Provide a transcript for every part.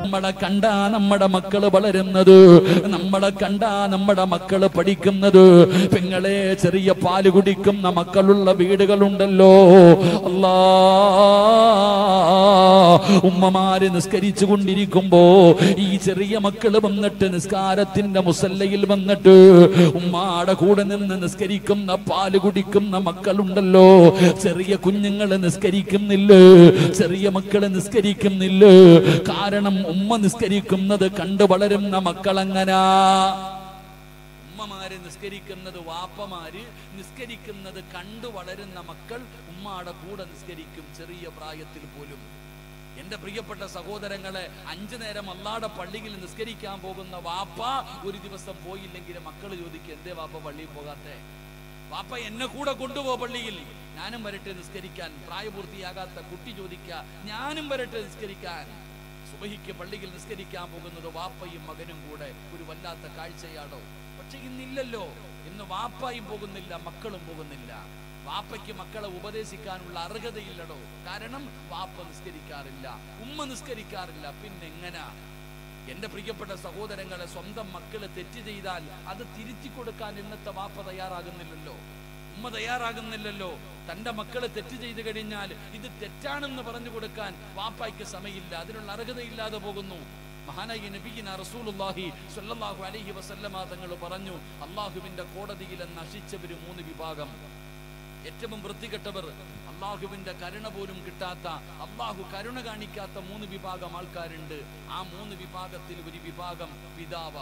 നമ്മളെ കണ്ടാ നമ്മുടെ മക്കള് വളരുന്നത് നമ്മളെ കണ്ടാ നമ്മുടെ മക്കള് പഠിക്കുന്നത് പെങ്ങളെ ചെറിയ പാല് കുടിക്കുന്ന മക്കളുള്ള വീടുകളുണ്ടല്ലോ അല്ലാ ഉമ്മമാര് നിസ്കരിച്ചു കൊണ്ടിരിക്കുമ്പോ ഈ ചെറിയ മക്കള് വന്നിട്ട് നിസ്കാരത്തിന്റെ മുസല്ലയിൽ വന്നിട്ട് ഉമ്മാടെ കൂടെ നിന്ന് നിസ്കരിക്കുന്ന പാല് കുടിക്കുന്ന മക്കളുണ്ടല്ലോ ചെറിയ കുഞ്ഞുങ്ങള് നിസ്കരിക്കുന്നില്ല ചെറിയ മക്കള് നിസ്കരിക്കുന്നില്ല കാരണം ഉമ്മ നിസ്കരിക്കുന്നത് കണ്ടു വളരുന്ന മക്കളങ്ങനാ ഉമ്മമാര് നിസ്കരിക്കുന്നത് വാപ്പമാര് നിസ്കരിക്കുന്നത് കണ്ടു വളരുന്ന മക്കൾ ഉമ്മാടെ കൂടെ നിസ്കരിക്കും ചെറിയ പ്രായത്തിൽ പോലും എന്റെ പ്രിയപ്പെട്ട സഹോദരങ്ങളെ അഞ്ചു നേരം അല്ലാടെ പള്ളിയിൽ നിസ്കരിക്കാൻ പോകുന്ന വാപ്പ ഒരു ദിവസം പോയില്ലെങ്കിൽ മക്കൾ ചോദിക്കും എന്തേ വാപ്പ പള്ളിയിൽ പോകാത്തെ വാപ്പ എന്നെ കൂടെ കൊണ്ടുപോ പള്ളിയിൽ ഞാനും വരട്ടെ നിസ്കരിക്കാൻ പ്രായപൂർത്തിയാകാത്ത കുട്ടി ചോദിക്ക ഞാനും വരട്ടെ നിസ്കരിക്കാൻ സുബഹിക്ക് പള്ളിയിൽ നിസ്കരിക്കാൻ പോകുന്നത് വാപ്പയും മകനും കൂടെ ഒരു വല്ലാത്ത കാഴ്ചയാണോ പക്ഷെ ഇന്നില്ലല്ലോ ഇന്ന് വാപ്പായും പോകുന്നില്ല മക്കളും പോകുന്നില്ല വാപ്പയ്ക്ക് മക്കളെ ഉപദേശിക്കാനുള്ള അർഹതയില്ലടോ കാരണം വാപ്പ നിസ്കരിക്കാറില്ല ഉമ്മ നിസ്കരിക്കാറില്ല പിന്നെങ്ങനാ എന്റെ പ്രിയപ്പെട്ട സഹോദരങ്ങളെ സ്വന്തം മക്കള് തെറ്റ് ചെയ്താൽ അത് തിരുത്തി കൊടുക്കാൻ ഇന്നത്തെ വാപ്പ തയ്യാറാകുന്നില്ലല്ലോ ഉമ്മ തയ്യാറാകുന്നില്ലല്ലോ തന്റെ മക്കള് തെറ്റ് ചെയ്തു കഴിഞ്ഞാൽ ഇത് തെറ്റാണെന്ന് പറഞ്ഞു കൊടുക്കാൻ വാപ്പായ്ക്ക് സമയമില്ല അതിനുള്ള അർഹതയില്ലാതെ പോകുന്നു മഹാനായി നബീന റസൂലുള്ളാഹി സ്വല്ലല്ലാഹു അലൈഹി വസല്ലമ തങ്ങൾ പറഞ്ഞു അള്ളാഹുവിന്റെ കോടതിയിൽ നശിച്ചവര് മൂന്ന് വിഭാഗം ഏറ്റവും വൃത്തികെട്ടവർ അള്ളാഹുവിന്റെ കരുണ പോലും കിട്ടാത്ത അള്ളാഹു കരുണ കാണിക്കാത്ത മൂന്ന് വിഭാഗം ആൾക്കാരുണ്ട് ആ മൂന്ന് വിഭാഗത്തിൽ ഒരു വിഭാഗം പിതാവ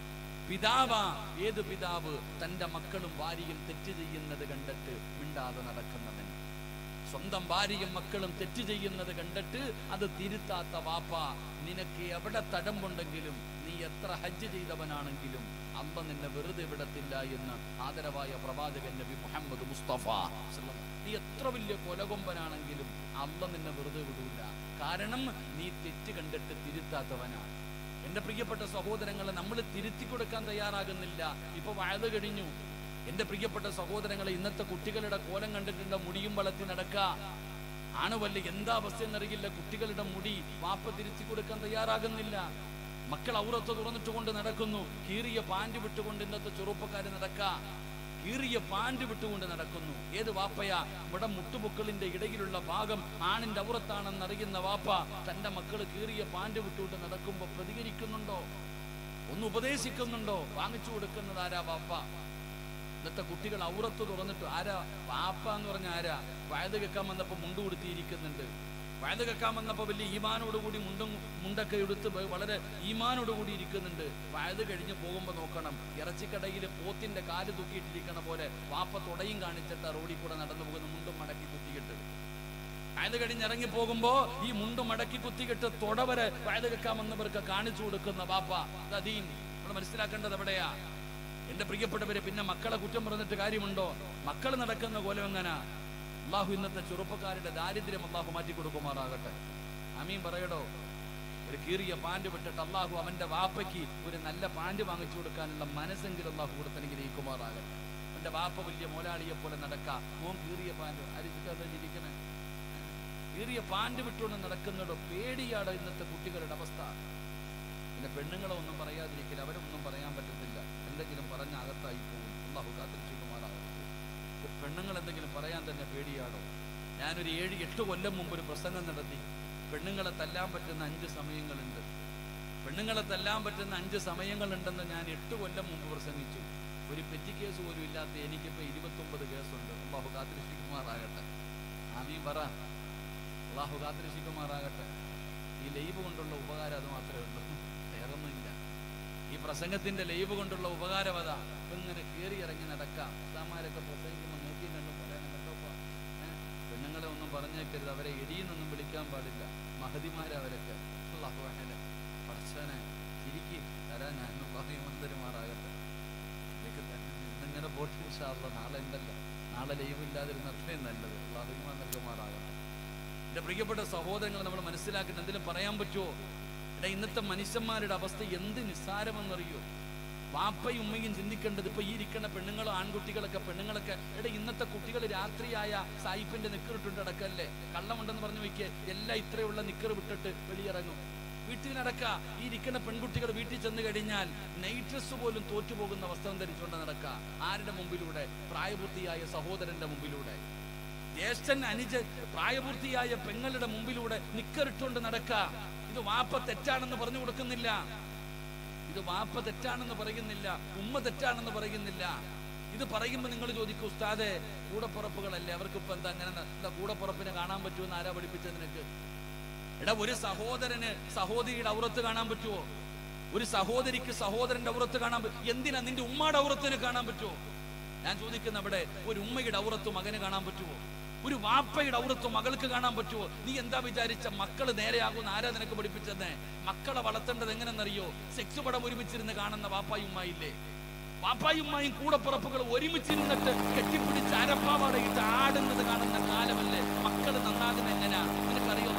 പിതാവ ഏത് പിതാവ് തന്റെ മക്കളും ഭാര്യയും തെറ്റ് ചെയ്യുന്നത് കണ്ടിട്ട് മിണ്ടാതെ നടക്കുന്നവൻ സ്വന്തം ഭാര്യയും മക്കളും തെറ്റ് ചെയ്യുന്നത് കണ്ടിട്ട് അത് തിരുത്താത്ത വാപ്പ നിനക്ക് എവിടെ തടമ്പുണ്ടെങ്കിലും നീ എത്ര ഹജ്ജ് ചെയ്തവനാണെങ്കിലും അമ്മ നിന്നെ വെറുതെ വിടത്തില്ല എന്ന് ആദരവായ പ്രവാചകൻ നബി മുഹമ്മദ് മുസ്തഫ സല്ലല്ലാഹു അലൈഹി വസല്ലം. നീ എത്ര വലിയ കൊലകൊമ്പനാണെങ്കിലും അമ്മ നിന്നെ വെറുതെ വിടൂല കാരണം നീ തെറ്റ് കണ്ടിട്ട് തിരുത്താത്തവനാണ് എന്റെ പ്രിയപ്പെട്ട സഹോദരങ്ങളെ നമ്മൾ തിരുത്തി കൊടുക്കാൻ തയ്യാറാകുന്നില്ല ഇപ്പൊ വയത് കഴിഞ്ഞു എന്റെ പ്രിയപ്പെട്ട സഹോദരങ്ങളെ ഇന്നത്തെ കുട്ടികളുടെ കോലം കണ്ടിട്ടുണ്ട് മുടിയും വളർത്തി നടക്ക ആണ് വല്ല എന്താ അവസ്ഥ എന്നറിയില്ല കുട്ടികളുടെ മുടി വാപ്പ തിരുത്തി കൊടുക്കാൻ തയ്യാറാകുന്നില്ല മക്കൾ ഔറത്ത് തുറന്നിട്ട് കൊണ്ട് നടക്കുന്നു കീറിയ പാൻറ് വിട്ടുകൊണ്ട് ഇന്നത്തെ ചെറുപ്പക്കാര് നടക്ക കീറിയ പാൻറ് വിട്ടുകൊണ്ട് നടക്കുന്നു ഏത് വാപ്പയാ ഇവിടെ മുട്ടുപൊക്കളിന്റെ ഇടയിലുള്ള ഭാഗം ആണിന്റെ ഔറത്താണെന്ന് അറിയുന്ന വാപ്പ തന്റെ മക്കള് കീറിയ പാൻറ് വിട്ടുകൊണ്ട് നടക്കുമ്പോ പ്രതികരിക്കുന്നുണ്ടോ ഒന്ന് ഉപദേശിക്കുന്നുണ്ടോ വാങ്ങിച്ചു കൊടുക്കുന്നത് ആരാ വാപ്പ ഇന്നത്തെ കുട്ടികൾ ഔറത്ത് തുറന്നിട്ട് ആരാ വാപ്പ എന്ന് പറഞ്ഞ ആരാ വയത് കേൾക്കാൻ വന്നപ്പോ മുണ്ട് കൊടുത്തിരിക്കുന്നുണ്ട് വയത് കേൾക്കാൻ വന്നപ്പോ വലിയ ഈമാനോടുകൂടി മുണ്ടും മുണ്ടൊക്കെ എടുത്ത് വ- വളരെ ഈമാനോടുകൂടി ഇരിക്കുന്നുണ്ട് വയത് കഴിഞ്ഞ് പോകുമ്പോ നോക്കണം ഇറച്ചിക്കടയിൽ പോത്തിന്റെ കാല് തൂക്കിയിട്ടിരിക്കണ പോലെ വാപ്പ തുടയും കാണിച്ചിട്ട് റോഡിൽ കൂടെ നടന്നു പോകുന്ന മുണ്ടും മടക്കി കുത്തിയിട്ട് വയത് കഴിഞ്ഞ് ഇറങ്ങി പോകുമ്പോ ഈ മുണ്ട് മടക്കി കുത്തിക്കിട്ട് തുട വരെ വയത് കേൾക്കാമെന്നവർക്ക് കാണിച്ചു കൊടുക്കുന്ന വാപ്പ ദീൻ നമ്മൾ മനസ്സിലാക്കേണ്ടത് എവിടെയാ എന്റെ പ്രിയപ്പെട്ടവരെ പിന്നെ മക്കളെ കുറ്റം പറഞ്ഞിട്ട് കാര്യമുണ്ടോ മക്കൾ നടക്കുന്ന കോലം എങ്ങനാ അള്ളാഹു ഇന്നത്തെ ചെറുപ്പക്കാരുടെ ദാരിദ്ര്യം അള്ളാഹു മാറ്റി കൊടുക്കുമാറാകട്ടെ അമീൻ പറയടോ ഒരു കീറിയ പാൻറ് വിട്ടിട്ട് അള്ളാഹു അവന്റെ വാപ്പയ്ക്ക് ഒരു നല്ല പാൻറ് വാങ്ങിച്ചു കൊടുക്കാനുള്ള മനസ്സെങ്കിലും അള്ളാഹു കൊടുത്തെങ്കിൽ ഈ കുമാറാകട്ടെ അവന്റെ വാപ്പ വലിയ മോലാളിയെ പോലെ നടക്കാം മോൻ കീറിയ പാൻറ് അരിച്ചിരിക്കണേ കീറിയ പാൻറ് വിട്ടുകൊണ്ട് നടക്കുന്നതോ പേടിയാടോ ഇന്നത്തെ കുട്ടികളുടെ അവസ്ഥ പിന്നെ പെണ്ണുങ്ങളെ ഒന്നും പറയാതിരിക്കില്ല അവരൊന്നും പറയാൻ പറ്റത്തില്ല എന്തെങ്കിലും പറഞ്ഞ അകത്തായി പോകും അള്ളാഹു കാത്തിരിക്കുമാറാകും പെണ്ണുങ്ങൾ എന്തെങ്കിലും പറയാൻ തന്നെ പേടിയാണോ ഞാനൊരു ഏഴ് എട്ട് കൊല്ലം മുമ്പ് ഒരു പ്രസംഗം നടത്തി പെണ്ണുങ്ങളെ തല്ലാൻ പറ്റുന്ന അഞ്ച് സമയങ്ങളുണ്ട് പെണ്ണുങ്ങളെ തല്ലാൻ പറ്റുന്ന അഞ്ച് സമയങ്ങളുണ്ടെന്ന് ഞാൻ എട്ട് കൊല്ലം മുമ്പ് പ്രസംഗിച്ചു ഒരു പെറ്റി കേസ് പോലും ഇല്ലാത്ത എനിക്കിപ്പോ ഇരുപത്തൊമ്പത് കേസുണ്ട് അള്ളാഹു കാത്തിരിക്കുമാറാകട്ടെ ആമീൻ പറ അള്ളാഹു കാത്തിരിക്കുമാറാകട്ടെ ഈ ലൈവ് കൊണ്ടുള്ള ഉപകാരം അത് മാത്രമേ ഉള്ളൂ വേറൊന്നുമില്ല ഈ പ്രസംഗത്തിന്റെ ലൈവ് കൊണ്ടുള്ള ഉപകാരം അതാ ഇപ്പൊ ഇങ്ങനെ കയറി ഇറങ്ങി നടക്കാം ഉസ്താമാരൊക്കെ പ്രസംഗിക്കുമ്പോൾ നോക്കി കണ്ടു പറയണം കേട്ടോപ്പാ ഏ? പെണ്ണുങ്ങളെ ഒന്നും പറഞ്ഞേക്കരുത് അവരെ എടിയെന്നൊന്നും വിളിക്കാൻ പാടില്ല മഹതിമാരവരൊക്കെ അള്ളാഹു അഹല പടച്ചവനെ ചിരിക്കി തരാൻ ഞാൻ മന്ദിരമാറാകട്ടെ ഇതൊക്കെ തന്നെ ഇന്നിങ്ങനെ പോട്ടെ ഇൻഷാ അള്ളാ നാളെ ഉണ്ടല്ലോ നാളെ ലൈവ് ഇല്ലാതിരുന്ന അത്രയും നല്ലത് അള്ളാഹുമാൻ നൽകുമാറാകട്ടെ എന്റെ പ്രിയപ്പെട്ട സഹോദരങ്ങൾ നമ്മൾ മനസ്സിലാക്കുന്ന എന്തെങ്കിലും പറയാൻ പറ്റുമോ എടാ ഇന്നത്തെ മനുഷ്യന്മാരുടെ അവസ്ഥ എന്ത് നിസ്സാരമെന്നറിയോ വാപ്പയും ഉമ്മയും ചിന്തിക്കേണ്ടത് ഇപ്പൊ ഈ ഇരിക്കുന്ന പെണ്ണുങ്ങളും ആൺകുട്ടികളൊക്കെ പെണ്ണുങ്ങളൊക്കെ എടാ ഇന്നത്തെ കുട്ടികൾ രാത്രിയായ സായിപ്പിന്റെ നിക്കറിട്ടുണ്ട് അടക്കല്ലേ കള്ളമുണ്ടെന്ന് പറഞ്ഞു വെക്കുക എല്ലാം ഇത്രയുള്ള നിക്കറ് വിട്ടിട്ട് വെളിയിറങ്ങും വീട്ടിൽ നടക്ക ഈ ഇരിക്കുന്ന പെൺകുട്ടികൾ വീട്ടിൽ ചെന്ന് കഴിഞ്ഞാൽ നൈറ്റ് ഡ്രസ് പോലും തോറ്റുപോകുന്ന വസ്ത്രം ധരിച്ചുകൊണ്ട് നടക്ക ആരുടെ മുമ്പിലൂടെ പ്രായപൂർത്തിയായ സഹോദരന്റെ മുമ്പിലൂടെ ജ്യേഷ്ഠൻ അനുജ പ്രായപൂർത്തിയായ പെങ്ങളുടെ മുമ്പിലൂടെ നിക്കറിട്ടുകൊണ്ട് നടക്ക ഇത് വാപ്പ തെറ്റാണെന്ന് പറഞ്ഞു കൊടുക്കുന്നില്ല ഇത് വാപ്പ തെറ്റാണെന്ന് പറയുന്നില്ല ഉമ്മ തെറ്റാണെന്ന് പറയുന്നില്ല ഇത് പറയുമ്പോൾ നിങ്ങൾ ചോദിക്കും ഉസ്താദെ കൂടപ്പുറപ്പുകളല്ലേ അവർക്ക് ഇപ്പൊ എന്താ അങ്ങനെ എന്താ കൂടപ്പുറപ്പിനെ കാണാൻ പറ്റുമെന്ന് ആരാ പഠിപ്പിച്ചത് നിനക്ക് എടാ ഒരു സഹോദരന് സഹോദരിയുടെ ഔറത്ത് കാണാൻ പറ്റുമോ ഒരു സഹോദരിക്ക് സഹോദരന്റെ ഔറത്ത് കാണാൻ പറ്റും എന്തിനാ നിന്റെ ഉമ്മയുടെ ഔറത്തിന് കാണാൻ പറ്റുമോ ഞാൻ ചോദിക്കുന്ന അവിടെ ഒരു ഉമ്മയുടെ ഔറത്ത് മകന് കാണാൻ പറ്റുമോ ഒരു വാപ്പയുടെ ഔറത്ത് മകൾക്ക് കാണാൻ പറ്റുമോ നീ എന്താ വിചാരിച്ച മക്കള് നേരെയാകുന്ന ആരാ നിനക്ക് പഠിപ്പിച്ചത് മക്കളെ വളർത്തേണ്ടത് എങ്ങനെന്നറിയോ സെക്സ് പടം ഒരുമിച്ചിരുന്ന് കാണുന്ന വാപ്പായുമ്മായില്ലേ വാപ്പായുമ്മായും കൂടപ്പുറപ്പുകൾ ഒരുമിച്ചിരുന്നിട്ട് കെട്ടിപ്പിടിച്ച് അരപ്പാവാടയിട്ട് ആടുന്നത് കാണുന്ന കാലമല്ലേ മക്കള് നന്നാകുന്ന എങ്ങനെയാ നിനക്കറിയോ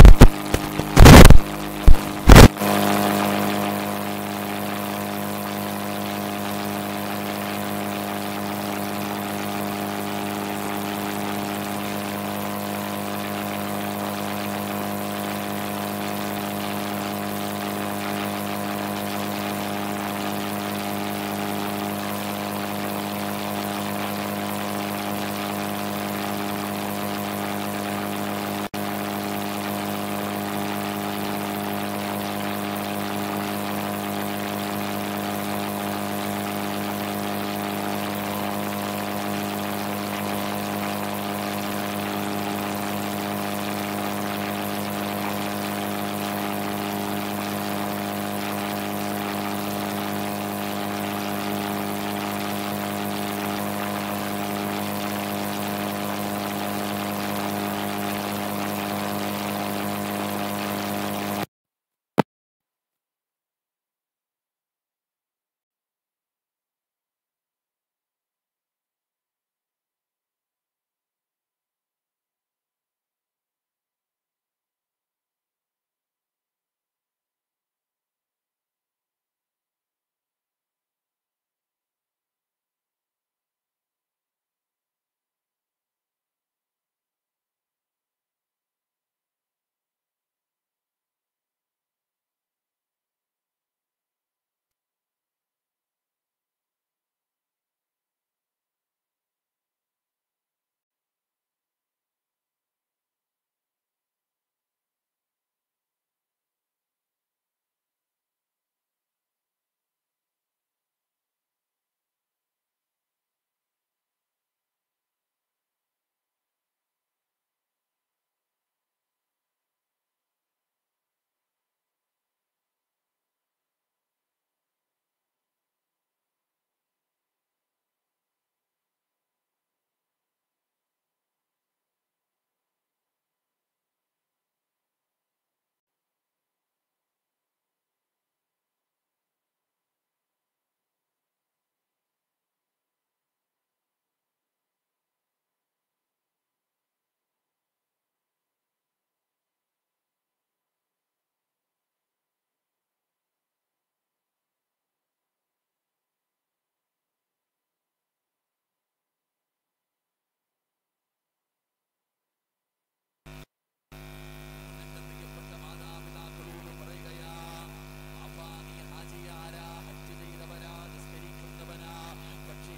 എന്റെ പ്രിയപ്പെട്ട മാതാപിതാക്കളോട് പറയുകയാ അപ്പാ നീ ഹാജിയാരാ ഹജ്ജ് ചെയ്തവനാ നിസ്കരിക്കുന്നവനാ പക്ഷേ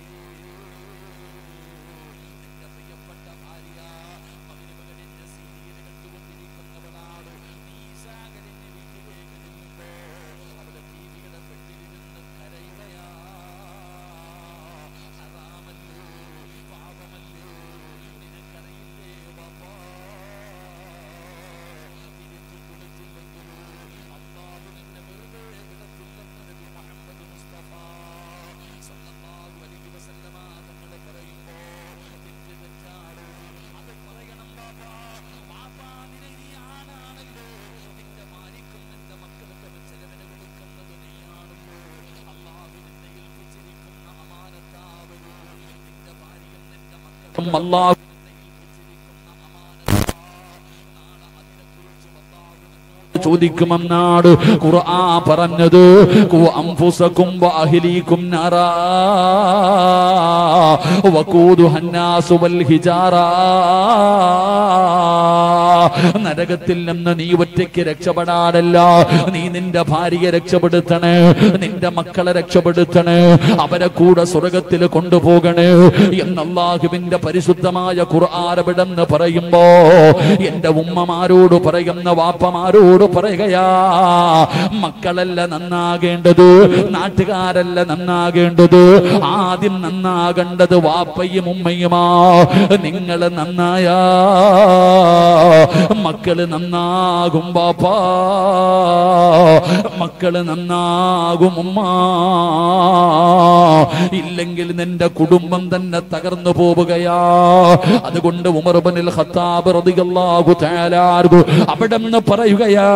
നിന്റെ പ്രിയപ്പെട്ട ഭാര്യ മകനുമകനിന്റെ സീരിയൽ കണ്ടുകൊണ്ടിരിക്കുന്നവളാണ് നീ ഈശാകലിന്റെ വീട്ടിലേക്ക് ചെല്ലുമ്പോ അവള് ടിവിയുടെ പെട്ടിലിരുന്ന് കരയുകയാ ഹറാമല്ലോ പാപമല്ലോ നിനക്കറിയില്ലേ ബാപ്പാ തിരിച്ചു കുളിച്ചില്ലെങ്കിലോ അള്ളാഹു നിന്നെ വെറുതെ വിടത്തില്ലെന്ന് നബി മുഹമ്മദ് മുസ്തഫ സല്ലല്ലാഹു അലൈഹി വസല്ലമ തങ്ങൾ പറയുമ്പോ തെറ്റ് തെറ്റാണ് അത് പറയണം ബാബാ ബാബാ നിന്നെ നീ ആണാണല്ലോ നിന്റെ ഭാര്യക്കും നിന്റെ മക്കൾക്കും ചെലവിന് കൊടുക്കുന്നത് നീയാണല്ലോ അള്ളാഹു നിന്നെ ഏൽപ്പിച്ചിരിക്കുന്ന അമാനത്താവലോ നിന്റെ ഭാര്യയും നിന്റെ മക്കളും അള്ളാഹു ചോദിക്കുമെന്നാണ് ഖുർആ പറഞ്ഞത് കു അംഫുസകും വഅഹ്ലീകും നാറാ വഖൂദുഹ الناس والحجارة നരകത്തിൽ നിന്ന് നീ ഒറ്റയ്ക്ക് രക്ഷപ്പെടാനല്ല നീ നിന്റെ ഭാര്യയെ രക്ഷപ്പെടുത്തണേ നിന്റെ മക്കളെ രക്ഷപ്പെടുത്തണേ അവരെ കൂടെ സ്വർഗത്തിൽ കൊണ്ടുപോകണേ എന്നല്ലാഹുവിന്റെ പരിശുദ്ധമായ ഖുർആാരവിടെന്ന് പറയുമ്പോ എന്റെ ഉമ്മമാരോട് പറയുന്ന വാപ്പമാരോട് പറയുകയാ മക്കളല്ല നന്നാകേണ്ടത് നാട്ടുകാരല്ല നന്നാകേണ്ടത് ആദ്യം നന്നാകേണ്ടത് വാപ്പയും ഉമ്മയുമാ നിങ്ങൾ നന്നായാ മക്കള് നന്നാകും ബാപ്പാ മക്കള് നന്നാകും ഉമ്മ ഇല്ലെങ്കിൽ നിന്റെ കുടുംബം തന്നെ തകർന്നു പോവുകയാ അതുകൊണ്ട് ഉമർബനിൽ ഖത്താബ് റളിയല്ലാഹു തആല അൻഹു അവിടെ നിന്ന് പറയുകയാ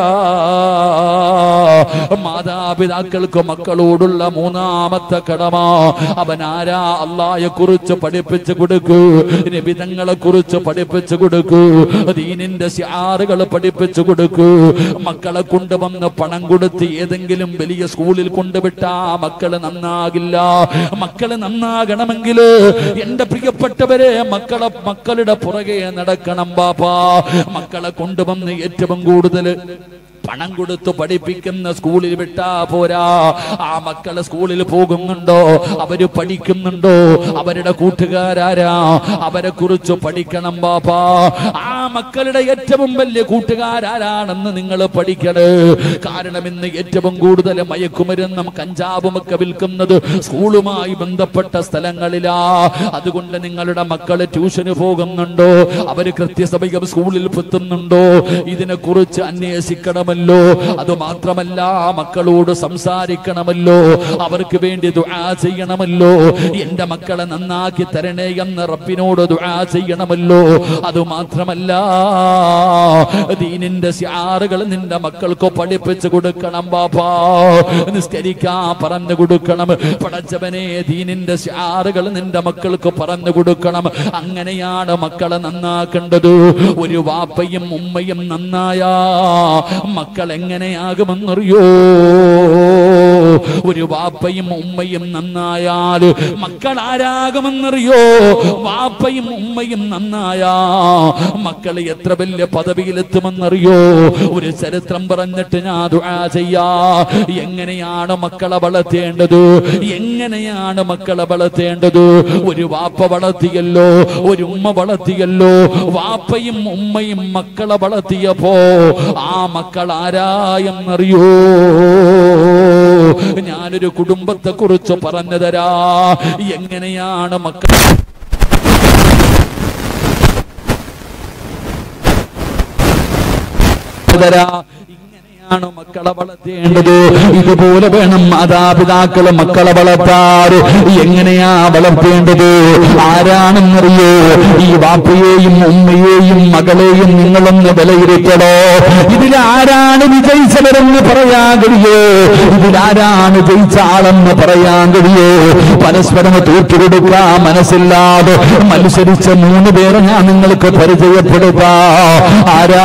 മാതാപിതാക്കൾക്ക് മക്കളോടുള്ള മൂന്നാമത്തെ കടമ അവൻ ആരാ അള്ളായെ കുറിച്ച് പഠിപ്പിച്ചു കൊടുക്കൂ നിബിതങ്ങളെ കുറിച്ച് പഠിപ്പിച്ചു കൊടുക്കൂ ദീനിന്റെ ശാറുകൾ പഠിപ്പിച്ചു കൊടുക്കൂ മക്കളെ കൊണ്ടുവന്ന് പണം കൊടുത്ത് ഏതെങ്കിലും വലിയ സ്കൂളിൽ കൊണ്ടുവിട്ടാ മക്കള് നന്നാകില്ല മക്കള് നന്നാകണമെങ്കിൽ എന്റെ പ്രിയപ്പെട്ടവരെ മക്കളെ മക്കളുടെ പുറകെ നടക്കണം ബാപ്പാ മക്കളെ കൊണ്ടുവന്ന് ഏറ്റവും കൂടുതൽ പണം കൊടുത്ത് പഠിപ്പിക്കുന്ന സ്കൂളിൽ വിട്ടാ പോരാ ആ മക്കള് സ്കൂളിൽ പോകുന്നുണ്ടോ അവര് പഠിക്കുന്നുണ്ടോ അവരുടെ കൂട്ടുകാരാരാ അവരെ കുറിച്ച് പഠിക്കണം ബാപ്പാ ആ മക്കളുടെ ഏറ്റവും വലിയ കൂട്ടുകാരാരാണെന്ന് നിങ്ങൾ പഠിക്കണ് കാരണം ഇന്ന് ഏറ്റവും കൂടുതൽ മയക്കുമരുന്നും കഞ്ചാവും ഒക്കെ വിൽക്കുന്നത് സ്കൂളുമായി ബന്ധപ്പെട്ട സ്ഥലങ്ങളിലാ അതുകൊണ്ട് നിങ്ങളുടെ മക്കള് ട്യൂഷന് പോകുന്നുണ്ടോ അവര് കൃത്യസമയം സ്കൂളിൽ എത്തുന്നുണ്ടോ ഇതിനെ കുറിച്ച് അന്വേഷിക്കണമല്ലോ അത് മാത്രമല്ല മക്കളോട് സംസാരിക്കണമല്ലോ അവർക്ക് വേണ്ടി ദുആ ചെയ്യണമല്ലോ എന്റെ മക്കളെ നന്നാക്കി തരണേ എന്ന് റബ്ബിനോട് ദുആ ചെയ്യണമല്ലോ അത് മാത്രമല്ല ദീനിന്റെ ശാറുകൾ നിന്റെ മക്കൾക്ക് പഠിപ്പിച്ചു കൊടുക്കണം ബാപ്പാ നിസ്കരിക്കാൻ പറഞ്ഞു കൊടുക്കണം പടച്ചവനെ ദീനിന്റെ ശാറുകൾ നിന്റെ മക്കൾക്ക് പറഞ്ഞു കൊടുക്കണം അങ്ങനെയാണ് മക്കളെ നന്നാക്കേണ്ടത് ഒരു വാപ്പയും ഉമ്മയും നന്നായാ മക്കൾ എങ്ങനെയാകുമെന്നറിയോ ഒരു വാപ്പയും ഉമ്മയും നന്നായാൽ മക്കൾ ആരാകുമെന്നറിയോ വാപ്പയും ഉമ്മയും നന്നായാ മക്കൾ എത്ര വലിയ പദവിയിലെത്തുമെന്നറിയോ ഒരു ചരിത്രം പറഞ്ഞിട്ട് ഞാൻ ദുആ ചെയ്യാ എങ്ങനെയാണ് മക്കളെ വളർത്തേണ്ടത് എങ്ങനെയാണ് മക്കളെ വളർത്തേണ്ടത് ഒരു വാപ്പ വളർത്തിയല്ലോ ഒരു ഉമ്മ വളർത്തിയല്ലോ വാപ്പയും ഉമ്മയും മക്കളെ വളർത്തിയപ്പോ ആ മക്കൾ ആരായെന്നറിയോ ഞാനൊരു കുടുംബത്തെ കുറിച്ച് പറഞ്ഞു തരാ എങ്ങനെയാണ് മക്കൾ തരാ ഇങ്ങനെയാണ് മക്കളെ വളർത്തേണ്ടത് ഇതുപോലെ വേണം മാതാപിതാക്കളെ മക്കളെ വളർത്താറ് എങ്ങനെയാ വളർത്തേണ്ടത് ആരാണെന്നറിയോ ഈ വാപ്പയെയും ഉമ്മയെയും മകളെയും നിങ്ങളൊന്ന് വിലയിരുത്തടോ ഇതിലാരാണ് വിജയിച്ചവരെന്ന് പറയാൻ കഴിയോ ഇതിലാരാണ് ജയിച്ച ആളെന്ന് പറയാൻ കഴിയോ പരസ്പരം തീർത്തുകൊടുക്കാൻ മനസ്സില്ലാതെ മത്സരിച്ച മൂന്ന് പേരെ ഞാൻ നിങ്ങൾക്ക് പരിചയപ്പെടുത്താം ആരാ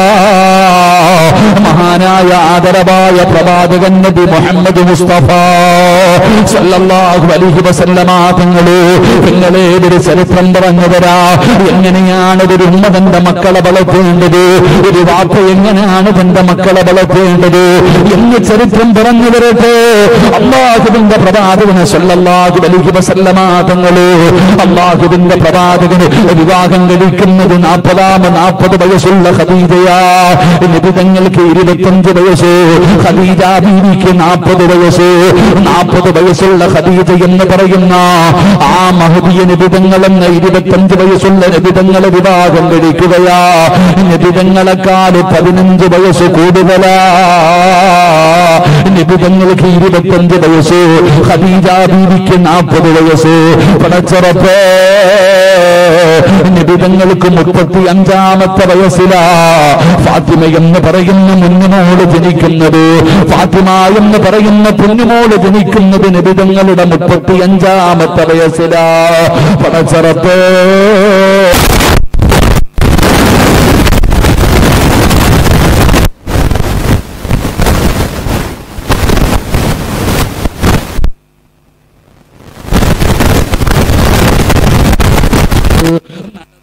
മഹാനായ ആദരവായ പ്രവാചകൻ നബി മുഹമ്മദ് മുസ്തഫ സല്ലല്ലാഹു അലൈഹി വസല്ലമ തങ്ങളെ നിങ്ങളെ ഒരു ചരിത്രം പറഞ്ഞു തരാ എങ്ങനെയാണ് ഒരു ഉമ്മ തന്റെ മക്കളെ വളർത്തേണ്ടത് ഒരു വാപ്പ എങ്ങനെയാണ് തന്റെ മക്കളെ വളർത്തേണ്ടത് എന്ന് ചരിത്രം പറഞ്ഞു തരട്ടെ അള്ളാഹുവിന്റെ പ്രവാചകന് സല്ലല്ലാഹു അലൈഹി വസല്ലമ തങ്ങളെ അള്ളാഹുവിന്റെ പ്രവാചകന് വിവാഹം കഴിക്കുന്നത് നാൽപ്പതാമ നാൽപ്പത് വയസ്സുള്ള ഖദീജയാ നിബിതങ്ങൾക്ക് ഇരുപത്തഞ്ച് വയസ്സ് ഖദീജ ബീവിക്ക് നാൽപ്പത് വയസ്സ് നാൽപ്പത് വയസ്സുള്ള ഖദീജ എന്ന് പറയുന്ന ആ മഹദീയ നിബിതങ്ങൾ എന്ന ഇരുപത്തഞ്ച് വയസ്സുള്ള നിബിതങ്ങളെ വിവാഹം കഴിക്കുകയാ നിബിതങ്ങളെക്കാൾ പതിനഞ്ച് വയസ്സ് കൂടുതലാ നിബിതങ്ങൾക്ക് ഇരുപത്തഞ്ച് വയസ്സ് ഖദീജ ബീവിക്ക് നാൽപ്പത് വയസ്സ് പടച്ചറപ്പേ നിബിതങ്ങൾക്ക് മുപ്പത്തി അഞ്ചാമത്തെ വയസ്സിലാ ഫാത്തിമ എന്ന് പറയുന്ന മുന്നുമോള് ജനിക്കുന്നത് ഫാത്തിമ എന്ന് പറയുന്ന പൊന്നുമോള് ജനിക്കുന്നത് നിബിതങ്ങളുടെ മുപ്പത്തി അഞ്ചാമത്തെ വയസ്സിലാ പടച്ചറപ്പേ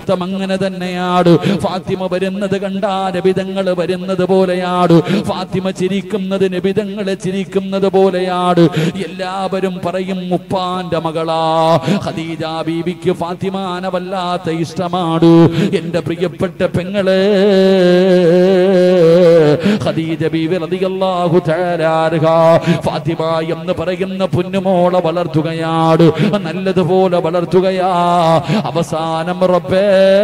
ചരിത്രം അങ്ങനെ തന്നെയാണ് ഫാത്തിമ വരുന്നത് കണ്ടാ നബിതങ്ങൾ വരുന്നത് പോലെയാണ് ഫാത്തിമ ചിരിക്കുന്നത് നബിതങ്ങളെ ചിരിക്കുന്നത് പോലെയാണ് എല്ലാവരും പറയും ഉപ്പാന്റെ മകളാ ഖദീജ ബീവിക്ക് ഫാത്തിമാനെ വല്ലാത്ത ഇഷ്ടമാണ് എന്റെ പ്രിയപ്പെട്ട പെങ്ങളെ ഖദീജ ബീവി റളിയല്ലാഹു തആല അൻഹ ഫാത്തിമ എന്ന് പറയുന്ന പൊന്നുമോളെ വളർത്തുകയാണ് നല്ലതുപോലെ വളർത്തുകയാ അവസാനം റബ്ബേ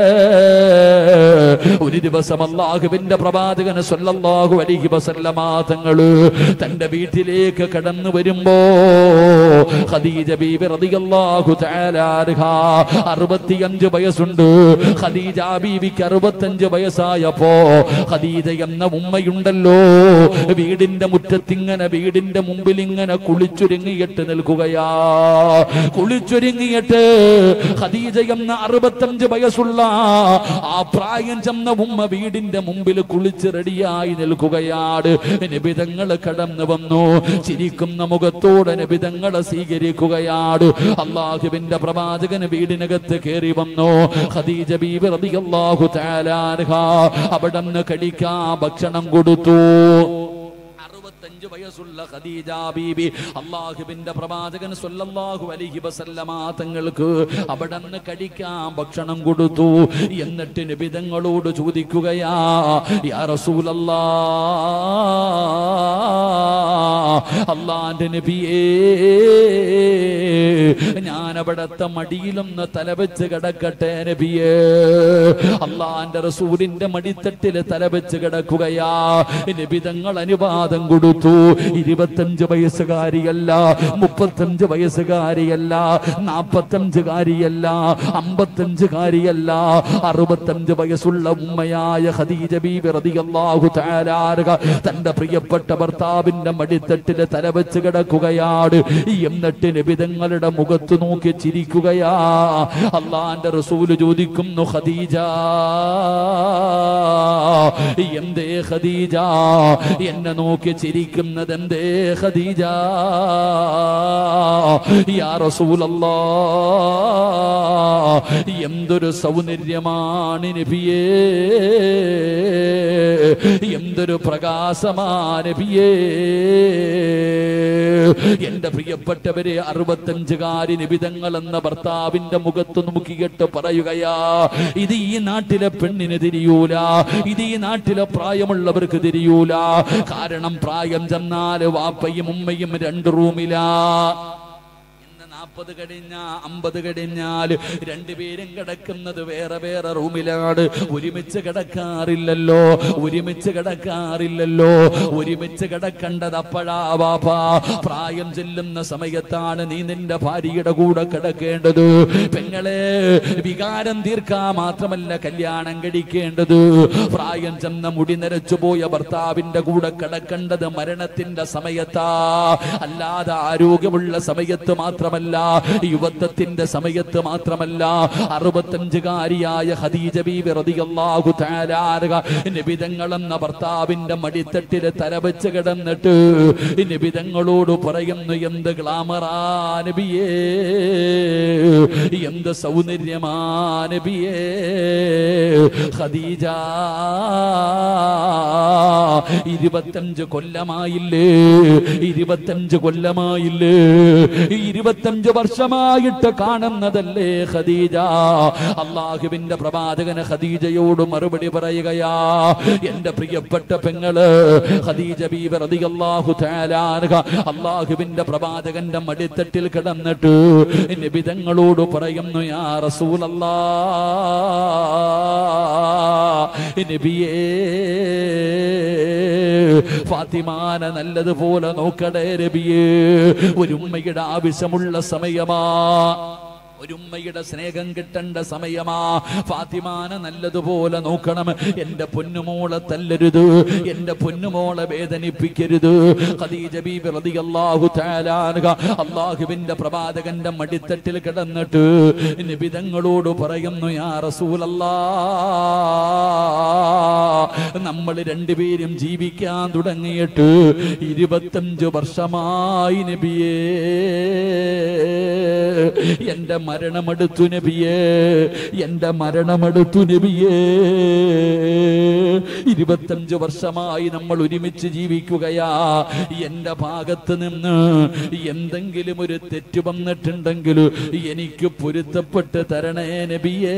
ഒരു ദിവസം അള്ളാഹുവിന്റെ പ്രവാചകൻ സല്ലല്ലാഹു അലൈഹി വസല്ലമ തങ്ങള് തന്റെ വീട്ടിലേക്ക് കടന്നു വരുമ്പോ ഖദീജ ബീബി റളിയല്ലാഹു തആല അൻഹ 65 വയസ്സുണ്ട് ഖദീജ ബീവിക്ക് 65 വയസ്സായപ്പോ ഖദീജ എന്ന ഉമ്മയുണ്ടല്ലോ വീടിന്റെ മുറ്റത്തിങ്ങനെ വീടിന്റെ മുമ്പിൽ ഇങ്ങനെ കുളിച്ചൊരുങ്ങിയിട്ട് നിൽക്കുകയാ കുളിച്ചൊരുങ്ങിയിട്ട് ഖദീജ എന്ന അറുപത്തഞ്ച് വയസ്സുള്ള ആ പ്രായം ചെന്ന ഉമ്മ വീടിന്റെ മുമ്പിൽ കുളിച്ച് റെഡിയായി നിൽക്കുകയാണ് നിബിതങ്ങൾ കടന്നു വന്നു ചിരിക്കുന്ന മുഖത്തോടെ നിബിതങ്ങളെ സ്വീകരിക്കുകയാണ് അള്ളാഹുവിന്റെ പ്രവാചകന് വീടിനകത്ത് കയറി വന്നു ഖദീജ ബീബി റളിയല്ലാഹു തആല അൻഹ അവിടെ നിന്ന് കഴിക്കാൻ ഭക്ഷണം കൊടുത്തു അറുപത്തഞ്ച് വയസ്സുള്ള ഖദീജ ബീബി അള്ളാഹുവിന്റെ പ്രവാചകൻ സല്ലല്ലാഹു അലൈഹി വസല്ലമ തങ്ങൾക്ക് അവിടെ നിന്ന് കഴിക്കാൻ ഭക്ഷണം കൊടുത്തു എന്നിട്ട് നിബിതങ്ങളോട് ചോദിക്കുകയാ യാ റസൂലല്ലാ അള്ളാന്റെ നബിയേ ഞാൻ അവിടത്തെ മടിയിലൊന്ന് തലവെച്ച് കിടക്കട്ടെ നബിയേ അള്ളാന്റെ റസൂലിന്റെ മടിത്തട്ടില് തലവെച്ച് കിടക്കുകയാ നബിതങ്ങൾ അനുവാദം കൊടുത്തു ഇരുപത്തഞ്ച് വയസ്സുകാരിയല്ല മുപ്പത്തഞ്ച് വയസ്സുകാരിയല്ല നാപ്പത്തഞ്ചുകാരിയല്ല അമ്പത്തഞ്ചുകാരിയല്ല അറുപത്തഞ്ച് വയസ്സുള്ള ഉമ്മയായ ഖദീജ ബീബി റളിയല്ലാഹു തആല അൻഹ തന്റെ പ്രിയപ്പെട്ട ഭർത്താവിന്റെ മടിത്തട്ടില് തലവെച്ച് കിടക്കുകയാണ് എന്നിട്ട് നബിതങ്ങളുടെ മുഖത്ത് നോക്കി ചിരിക്കുകയാ അള്ളാന്റെ റസൂല് ചോദിക്കുന്നു ഖദീജ എന്തേ ഖദീജ എന്നെ നോക്കി ചിരിക്കുന്നത് എന്തേ ഖദീജ യാ റസൂലല്ലാ എന്തൊരു സൗന്ദര്യമാണ് നബിയേ എന്തൊരു പ്രകാശമാ നബിയേ എന്റെ പ്രിയപ്പെട്ടവരെ അറുപത്തഞ്ചുകാരി നിബിതങ്ങൾ എന്ന ഭർത്താവിന്റെ മുഖത്ത് നോക്കിയിട്ട് പറയുകയാ ഇത് ഈ നാട്ടിലെ പെണ്ണിന് തിരിയൂല ഇത് ഈ നാട്ടിലെ പ്രായമുള്ളവർക്ക് തിരിയൂല കാരണം പ്രായം ചെന്നാല് വാപ്പയും ഉമ്മയും രണ്ട് റൂമിലാ ഇന്ന് നാൽപ്പത് കഴിഞ്ഞ അമ്പത് കഴിഞ്ഞാൽ രണ്ടുപേരും കിടക്കുന്നത് വേറെ വേറെ റൂമിലാണ് ഒരുമിച്ച് കിടക്കാറില്ലല്ലോ ഒരുമിച്ച് കിടക്കാറില്ലല്ലോ ഒരുമിച്ച് കിടക്കേണ്ടത് അപ്പഴാ വാപ്പാ പ്രായം ചെല്ലുന്ന സമയത്താണ് നീ നിന്റെ ഭാര്യയുടെ കൂടെ കിടക്കേണ്ടത് പെങ്ങളെ വികാരം തീർക്കാ മാത്രമല്ല കല്യാണം കഴിക്കേണ്ടത് പ്രായം ചെന്ന മുടി നരച്ചു പോയ ഭർത്താവിന്റെ കൂടെ കിടക്കേണ്ടത് മരണത്തിന്റെ സമയത്താ അല്ലാതെ ആരോഗ്യമുള്ള സമയത്ത് മാത്രമല്ല യുവത്വത്തിന്റെ സമയത്ത് മാത്രമല്ല അറുപത്തഞ്ചുകാരിയായ ഖദീജ ബീബി റളിയല്ലാഹു തആല അൻഹ നബിതങ്ങൾ എന്ന ഭർത്താവിന്റെ മടിത്തട്ടില് തലവെച്ച് കിടന്നിട്ട് നബിതങ്ങളോട് പറയുന്നു എന്ത് ഗ്ലാമറാ നബിയേ എന്ത് സൗന്ദര്യമാ നബിയേ ഖദീജ ഇരുപത്തഞ്ച് കൊല്ലമായില്ലേ ഇരുപത്തഞ്ച് കൊല്ലമായില്ലേ ഇരുപത്തഞ്ച് വർഷമായിട്ട് കാണുന്നതല്ലേ ഖദീജ അള്ളാഹുവിന്റെ പ്രവാചകന് ഖദീജയോട് മറുപടി പറയുകയാ എന്റെ പ്രിയപ്പെട്ട പെങ്ങള് ഖദീജ ബീബി റളിയല്ലാഹു തആല അൻഹ അള്ളാഹുവിന്റെ പ്രവാചകന്റെ മടിത്തട്ടിൽ കിടന്നിട്ട് നബിതങ്ങളോട് പറയുന്നു യാ റസൂലല്ലാ നബിയേ ഫാത്തിമാന നല്ലതുപോലെ നോക്കടേ നബിയേ ഒരു ഉമ്മയുടെ ആവശ്യമുള്ള സമയമാ ഒരു ഉമ്മയുടെ സ്നേഹം കിട്ടേണ്ട സമയമാ ഫാത്തിമാന നല്ലതുപോലെ നോക്കണം എന്റെ പൊന്നുമോളെ തല്ലരുത് എന്റെ പൊന്നുമോളെ വേദനിപ്പിക്കരുത് ഖദീജ ബീബി റളിയല്ലാഹു തആല അൻഹ അല്ലാഹുവിന്റെ പ്രവാചകന്റെ മടിത്തട്ടിൽ കിടന്നിട്ട് നിബിതങ്ങളോട് പറയുന്നു യാ റസൂലല്ലാ നമ്മൾ രണ്ടുപേരും ജീവിക്കാൻ തുടങ്ങിയിട്ട് ഇരുപത്തഞ്ച് വർഷമായി നബിയേ എന്റെ മരണമെടുത്തു നബിയേ എന്റെ മരണമെടുത്തു നബിയേ ഇരുപത്തഞ്ച് വർഷമായി നമ്മൾ ഒരുമിച്ച് ജീവിക്കുകയാ എന്റെ ഭാഗത്ത് നിന്ന് എന്തെങ്കിലും ഒരു തെറ്റ് വന്നിട്ടുണ്ടെങ്കിൽ എനിക്ക് പൊരുത്തപ്പെട്ട് തരണേ നബിയേ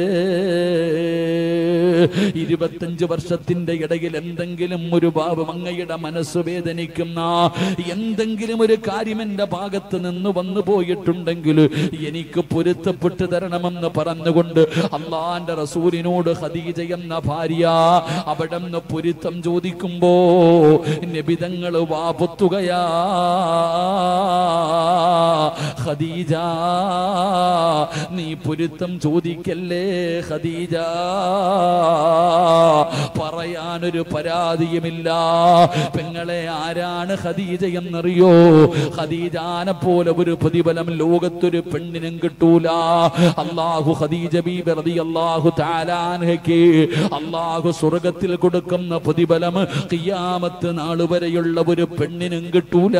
ഇരുപത്തഞ്ച് വർഷത്തിന്റെ ഇടയിൽ എന്തെങ്കിലും ഒരു ഭാവം അങ്ങയുടെ മനസ്സ് വേദനിക്കുന്ന എന്തെങ്കിലും ഒരു കാര്യം എന്റെ ഭാഗത്ത് നിന്ന് വന്നു പോയിട്ടുണ്ടെങ്കിൽ എനിക്ക് പൊരുത്തപ്പെട്ട് തരണമെന്ന് പറഞ്ഞുകൊണ്ട് അള്ളാന്റെ റസൂലിനോട് ഖദീജ എന്ന ഭാര്യ അവിടെ നിന്ന് പൊരുത്തം ചോദിക്കുമ്പോ നബിതങ്ങൾ വാപൊത്തുകയാ ഖദീജ നീ പൊരുത്തം ചോദിക്കല്ലേ ഖദീജ പറയാനൊരു പരാതിയുമില്ല പെങ്ങളെ ആരാണ് ഖദീജ എന്നറിയോ ഖദീജാനെ പോലെ ഒരു പ്രതിഫലം ലോകത്തൊരു പെണ്ണിനും കിട്ടൂല അള്ളാഹു ഖദീജ ബീബി റളിയല്ലാഹു തആലാൻഹയ്ക്ക് അള്ളാഹു സ്വർഗത്തിൽ കൊടുക്കുന്ന പ്രതിഫലം ഖിയാമത്ത് നാൾ വരെയുള്ള ഒരു പെണ്ണിനും കിട്ടൂല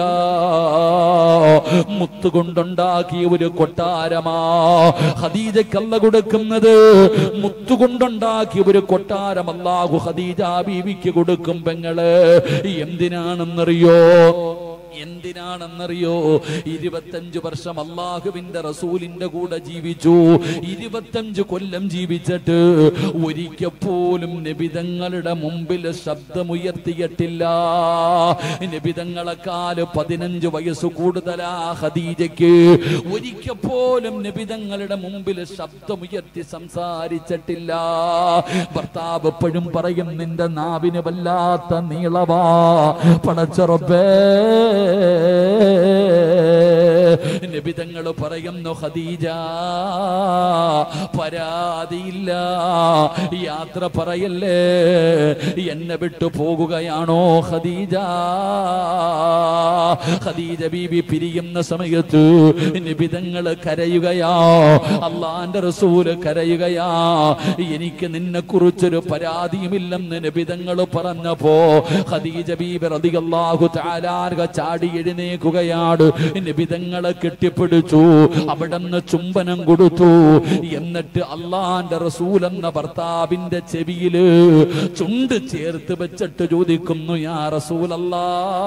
മുത്തുകൊണ്ടുണ്ടാക്കിയ ഒരു കൊട്ടാരമാ ഖദീജക്കല്ല കൊടുക്കുന്നത് മുത്തുകൊണ്ടുണ്ടാക്കിയ ഒരു കൊട്ടാരം അള്ളാഹു ഖദീജ ബീവിക്ക് കൊടുക്കും പെങ്ങള് എന്തിനാണെന്നറിയോ എന്തിനാണെന്നറിയോ ഇരുപത്തഞ്ചു വർഷം അള്ളാഹുവിന്റെ റസൂലിന്റെ കൂടെ ജീവിച്ചു ഇരുപത്തഞ്ചു കൊല്ലം ജീവിച്ചിട്ട് ഒരിക്കൽ പോലും നബിതങ്ങളുടെ മുമ്പിൽ ശബ്ദമുയർത്തിയിട്ടില്ല നബിതങ്ങളെക്കാല് പതിനഞ്ച് വയസ്സ് കൂടുതലാ ഖദീജയ്ക്ക് ഒരിക്കൽ പോലും നബിതങ്ങളുടെ മുമ്പിൽ ശബ്ദമുയർത്തി സംസാരിച്ചിട്ടില്ല ഭർത്താവ് എപ്പോഴും പറയും നിന്റെ നാവിന് വല്ലാത്ത നീളവാ പടച്ചറബേ നബിതങ്ങൾ പറയുന്നു ഖദീജ പരാതിയില്ല യാത്ര പറയല്ലേ എന്നെ വിട്ടു പോകുകയാണോ ഖദീജ ഖദീജ ബീബി പിരിയുന്ന സമയത്ത് നിബിതങ്ങൾ കരയുകയാ അള്ളാന്റെ റസൂല് കരയുകയാ എനിക്ക് നിന്നെ കുറിച്ചൊരു പരാതിയുമില്ലെന്ന് നിബിതങ്ങൾ പറഞ്ഞപ്പോ ഖദീജ ബീബി റളിയല്ലാഹു തആലാർക ചാടി എഴുന്നേക്കുകയാണ് നിബിതങ്ങളെ കെട്ടിപ്പിടിച്ചു അവിടുന്ന് ചുംബനം കൊടുത്തു എന്നിട്ട് അള്ളാന്റെ റസൂൽ എന്ന ഭർത്താവിന്റെ ചെവിയില് ചുണ്ട് ചേർത്ത് വെച്ചിട്ട് ചോദിക്കുന്നു യാ റസൂലല്ലാ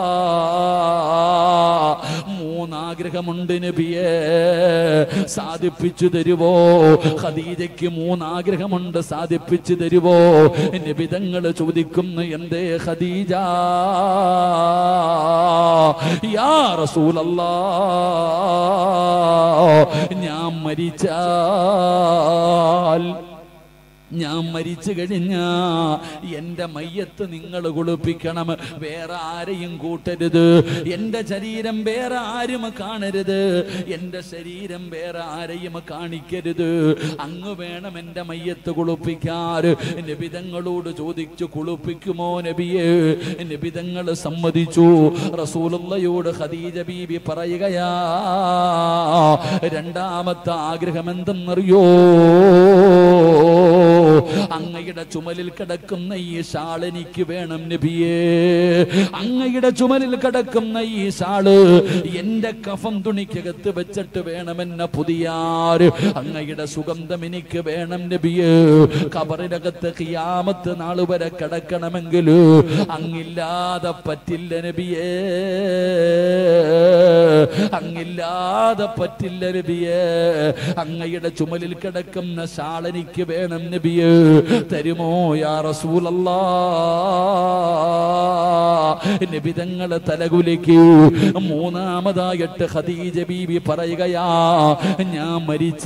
മൂന്നാഗ്രഹമുണ്ട് നബിയെ സാധിപ്പിച്ചു തരുവോ ഖദീജയ്ക്ക് മൂന്നാഗ്രഹമുണ്ട് സാധിപ്പിച്ചു തരുവോ നിബിതങ്ങൾ ചോദിക്കുന്നു എന്തേ ഖദീജ യാ റസൂലല്ലാ ഞാൻ മരിച്ചാൽ ഞാൻ മരിച്ചു കഴിഞ്ഞ എന്റെ മയ്യത്ത് നിങ്ങൾ കുളിപ്പിക്കണം വേറെ ആരെയും കൂട്ടരുത് എന്റെ ശരീരം വേറെ ആരും കാണരുത് എന്റെ ശരീരം വേറെ ആരെയും കാണിക്കരുത് അങ്ങ് വേണം എന്റെ മയ്യത്ത് കുളിപ്പിക്കാറ് നബിതങ്ങളോട് ചോദിച്ചു കുളിപ്പിക്കുമോ നബിയെ നബിതങ്ങൾ സമ്മതിച്ചു റസൂലുള്ളയോട് ഖദീജ ബീബി പറയുകയാ രണ്ടാമത്തെ ആഗ്രഹം എന്തെന്നറിയോ അങ്ങയുടെ ചുമലിൽ കിടക്കുന്ന ഈ ഷാൾ എനിക്ക് വേണം നബിയേ അങ്ങയുടെ ചുമലിൽ കിടക്കുന്ന ഈ ഷാള് എന്റെ കഫം തുണിക്കകത്ത് വെച്ചിട്ട് വേണമെന്ന പുതിയാറ് അങ്ങയുടെ സുഗന്ധം എനിക്ക് വേണം നബിയേ കബറിനകത്ത് ഖിയാമത്ത് നാള് വരെ കിടക്കണമെങ്കിൽ അങ്ങില്ലാതെ പറ്റില്ല നബിയേ അങ്ങില്ലാതെ പറ്റില്ല നബിയേ അങ്ങയുടെ ചുമലിൽ കിടക്കുന്ന ഷാൾ എനിക്ക് വേണം നബിയേ തരുമോ യാ റസൂലല്ലാ നബി തങ്ങളെ തലകുലിക്ക് മൂന്നാമതായിട്ട് ഖദീജ ബീബി പറയുകയാ ഞാൻ മരിച്ച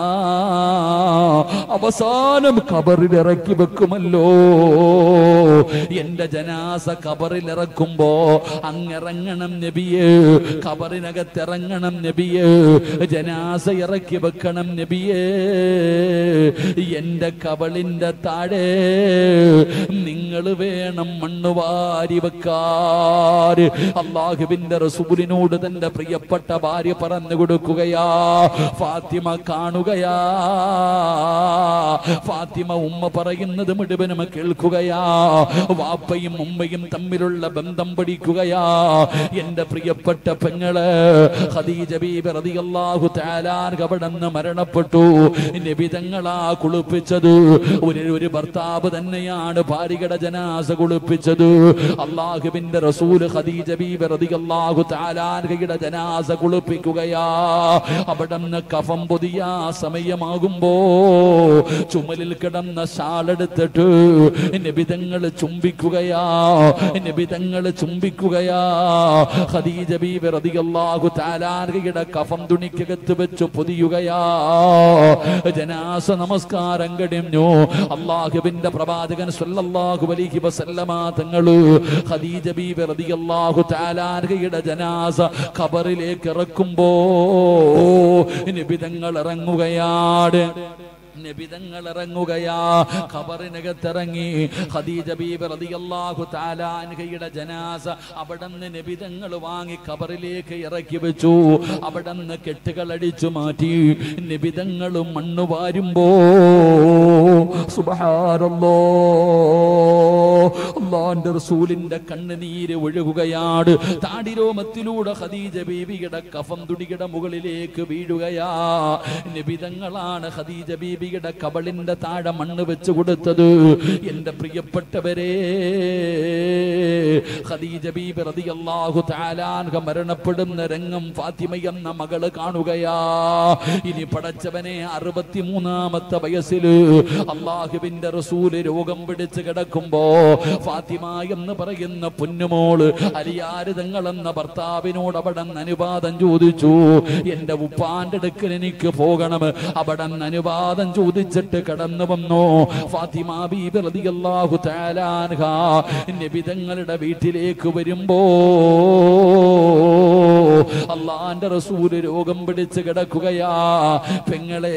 അവസാനം കബറിൽ ഇറക്കി വെക്കുമല്ലോ എന്റെ ജനാസ കബറിൽ ഇറക്കുമ്പോ അങ്ങിറങ്ങണം നബിയേ കബറിനകത്ത് ഇറങ്ങണം നബിയേ ജനാസ ഇറക്കി വെക്കണം നബിയേ എന്റെ കബളിൽ കബളിന്റെ താഴെ നിങ്ങൾ വേണം മണ്ണ് വാരി വെക്കാറ് അള്ളാഹുവിന്റെ റസൂലിനോട് തന്റെ പ്രിയപ്പെട്ട ഭാര്യ പറഞ്ഞു കൊടുക്കുകയാ ഫാത്തിമ കാണുകയാ ഫാത്തിമ ഉമ്മ പറയുന്നത് മുഴുവനും കേൾക്കുകയാ വാപ്പയും ഉമ്മയും തമ്മിലുള്ള ബന്ധം പഠിക്കുകയാ എന്റെ പ്രിയപ്പെട്ട പെങ്ങള് ഖദീജ ബീബി റളിയല്ലാഹു തആല കബടന്ന് മരണപ്പെട്ടു നബിതങ്ങളാ കുളിപ്പിച്ചത് ഒരു ഒരു ഭർത്താവ് തന്നെയാണ് ഭാര്യയുടെ ജനാസ കുളിപ്പിച്ചത് അള്ളാഹുവിന്റെ റസൂൽ ഖദീജ ബീബി റളിയല്ലാഹു തആലാൻഹയുടെ ജനാസ കുളിപ്പിക്കുകയാ അവിടുന്ന് കഫം പൊതിയ സമയമാകുമ്പോ ചുമലിൽ കിടന്ന ഷാളെടുത്തിട്ട് നബിതങ്ങൾ ചുംബിക്കുകയാ നബിതങ്ങൾ ചുംബിക്കുകയാ ഖദീജ ബീബി റളിയല്ലാഹു തആലാൻഹയുടെ കഫം തുണിക്കകത്ത് വെച്ച് പൊതിയുകയാ ജനാസ നമസ്കാരം കഴിഞ്ഞു അള്ളാഹുവിന്റെ പ്രവാചകൻ സല്ലല്ലാഹു അലൈഹി വസല്ലമ തങ്ങള് ഖദീജ ബീബി റളിയല്ലാഹു തആലാൻഹയുടെ ജനാസ ഖബറിലേക്ക് ഇറക്കുമ്പോ നിബിതങ്ങൾ ഇറങ്ങുകയാണ് നബിതങ്ങൾ ഇറങ്ങുകയാ ഖബറിനകത്തിറങ്ങി ഖദീജ ബീബി റളിയല്ലാഹു തആല അൻഹയുടെ ജനാസ അവിടുന്ന് നബിതങ്ങൾ വാങ്ങി ഖബറിലേക്ക് ഇറക്കി വെച്ചു അവിടുന്ന് കെട്ടുകൾ അടിച്ചു മാറ്റി നബിതങ്ങൾ മണ്ണ് വാരുമ്പോ സുബ്ഹാനല്ലോ അള്ളാന്റെ റസൂലിന്റെ കണ്ണുനീര് ഒഴുകുകയാണ് താടിരോമത്തിലൂടെ ഖദീജ ബീവിയുടെ കഫം തുടിയുടെ മുകളിലേക്ക് വീഴുകയാ നബിതങ്ങളാണ് ഖദീജ ബീവിയുടെ കബളിന്റെ താഴെ മണ്ണ് വെച്ച് കൊടുത്തത് എന്റെ പ്രിയപ്പെട്ടവരെ ഖദീജ ബീബി റളിയല്ലാഹു തആല അൻഹ മരണപ്പെടുന്ന രംഗം ഫാത്തിമ എന്ന മകള് കാണുകയാ ഇനി പടച്ചവനെ അറുപത്തിമൂന്നാമത്തെ വയസ്സില് അള്ളാഹുവിന്റെ റസൂല് രോഗം പിടിച്ച് കിടക്കുമ്പോ ഫാത്തിമ എന്ന് പറയുന്ന പൊന്നുമോള് അലിയാര് തങ്ങളെന്ന ഭർത്താവിനോട് അവിടെ അനുവാദം ചോദിച്ചു എന്റെ ഉപ്പാന്റെ അടുക്കൽ എനിക്ക് പോകണം അവിടെ അനുവാദം ചോദിച്ചിട്ട് കടന്നു വന്നു ഫാത്തിമ ബീബി റളിയല്ലാഹു തആല അൻഹ നബിതങ്ങളുടെ വീട്ടിലേക്ക് വരുമ്പോ അള്ളാന്റെ റസൂല് രോഗം പിടിച്ച് കിടക്കുകയാ പെങ്ങളെ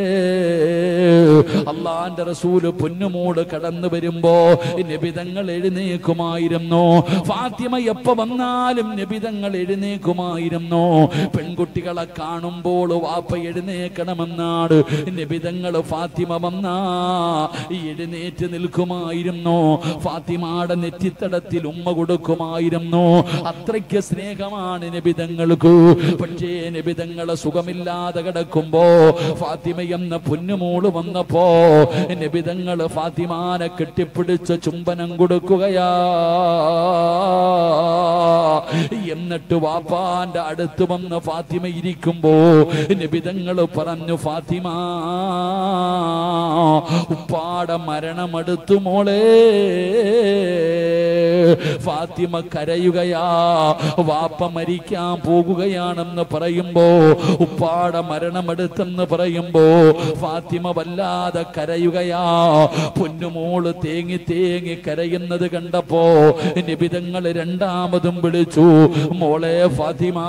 അള്ളാന്റെ റസൂല് പൊന്നുമോട് കടന്നു വരുമ്പോ നബിതങ്ങൾ എഴുന്നേക്കുമായിരുന്നു ഫാത്തിമ എപ്പോ വന്നാലും നബിതങ്ങൾ എഴുന്നേക്കുമായിരുന്നു പെൺകുട്ടികളെ കാണുമ്പോൾ വാപ്പ എഴുന്നേക്കണമെന്നാണ് നബിതങ്ങൾ ഫാത്തിമ വന്നാ എഴുന്നേറ്റ് നിൽക്കുമായിരുന്നു ഫാത്തിമയുടെ നെറ്റിത്തടത്തിൽ ഉമ്മ കൊടുക്കുമായിരുന്നു അത്രയ്ക്ക് സ്നേഹമാണ് നബിതങ്ങൾക്ക് പക്ഷേ നബിതങ്ങളെ സുഖമില്ലാതെ കിടക്കുമ്പോ ഫാത്തിമ എന്ന പൊന്നുമോള് വന്നപ്പോ നബിതങ്ങൾ ഫാത്തിമാനെ കെട്ടിപ്പിടിച്ച് ചുംബനം കൊടുക്കുകയാ എന്നിട്ട് വാപ്പാന്റെ അടുത്ത് വന്ന് ഫാത്തിമ ഇരിക്കുമ്പോ നബിതങ്ങൾ പറഞ്ഞു ഫാത്തിമ ഉപ്പാടെ മരണമെടുത്തു മോളെ ഫാത്തിമ കരയുകയാ വാപ്പ മരിക്കാൻ പോകുകയാണെന്ന് പറയുമ്പോ ഉപ്പാടെ മരണമെടുത്തെന്ന് പറയുമ്പോ ഫാത്തിമ വല്ലാതെ കരയുകയാ പൊന്നുമോള് തേങ്ങി തേങ്ങി കരയുന്നത് കണ്ടപ്പോ നിബിതങ്ങൾ രണ്ടാമതും വിളിച്ചു മോളെ ഫാത്തിമ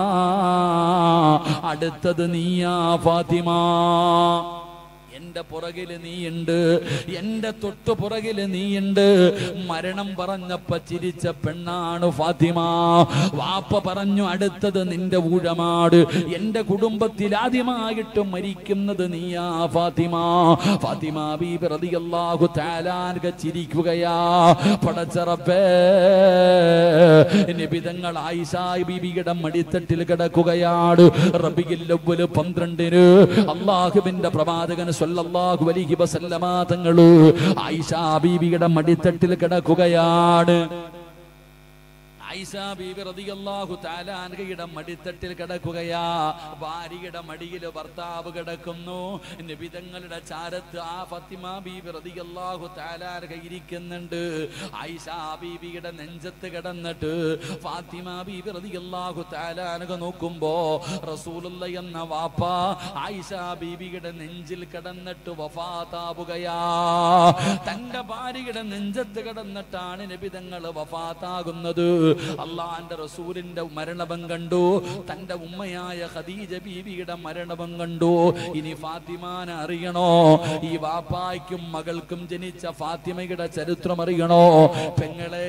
അടുത്തത് നീയാ ഫാത്തിമ എന്റെ പുറകില് നീയുണ്ട് എന്റെ തൊട്ടു പുറകില് നീയുണ്ട് മരണം പറഞ്ഞപ്പ ചിരിച്ച പെണ്ണാണ് ഫാത്തിമ വാപ്പ പറഞ്ഞു അടുത്തത് നിന്റെ ഊഴമാട് എന്റെ കുടുംബത്തിൽ ആദ്യമായിട്ട് മരിക്കുന്നത് നീയാ ഫാത്തിമ ഫാത്തിമ ബീബി റളിയല്ലാഹു തആലാൻക ചിരിക്കുകയാ പടച്ചറപ്പേ നിബിതങ്ങൾ ആയിഷ ബീബിയുടെ മടിത്തട്ടിൽ കിടക്കുകയാണ് റബിയിൽ അവ്വല് പന്ത്രണ്ടിന് അള്ളാഹുവിന്റെ പ്രവാചകൻ സല്ലല്ലാഹു അലൈഹി വസല്ലമ തങ്ങള് ആയിഷ ബീബിയുടെ മടിത്തട്ടിൽ കിടക്കുകയാണ് ആയിഷ ബീബി റളിയല്ലാഹു തആല അൻഹയുടെ മടിത്തട്ടിൽ കിടക്കുകയാ ഭാര്യയുടെ മടിയിൽ ഭർത്താവ് കിടക്കുന്നു നബിതങ്ങളുടെ ചാരത്ത് ആ ഫത്തിമ ബീബി റളിയല്ലാഹു തആല അൻഹ ഇരിക്കുന്നുണ്ട് ആയിഷ ബീബിയുടെ നെഞ്ചത്ത് കിടന്നിട്ട് ഫാത്തിമ ബീബി റളിയല്ലാഹു തആല അൻഹ നോക്കുമ്പോ റസൂലുള്ള എന്ന വാപ്പ ആയിഷ ബീബിയുടെ നെഞ്ചിൽ കിടന്നിട്ട് വഫാത്താവുകയാ തന്റെ ഭാര്യയുടെ നെഞ്ചത്ത് കിടന്നിട്ടാണ് നബിതങ്ങൾ വഫാത്താകുന്നത് അള്ളാന്റെ റസൂലിന്റെ മരണവും കണ്ടു തന്റെ ഉമ്മയായ ഖദീജ ബീവിയുടെ മരണവും കണ്ടു ഇനി ഫാത്തിമാനെ അറിയണോ ഈ വാപ്പായ്ക്കും മകൾക്കും ജനിച്ച ഫാത്തിമയുടെ ചരിത്രം അറിയണോ പെങ്ങളെ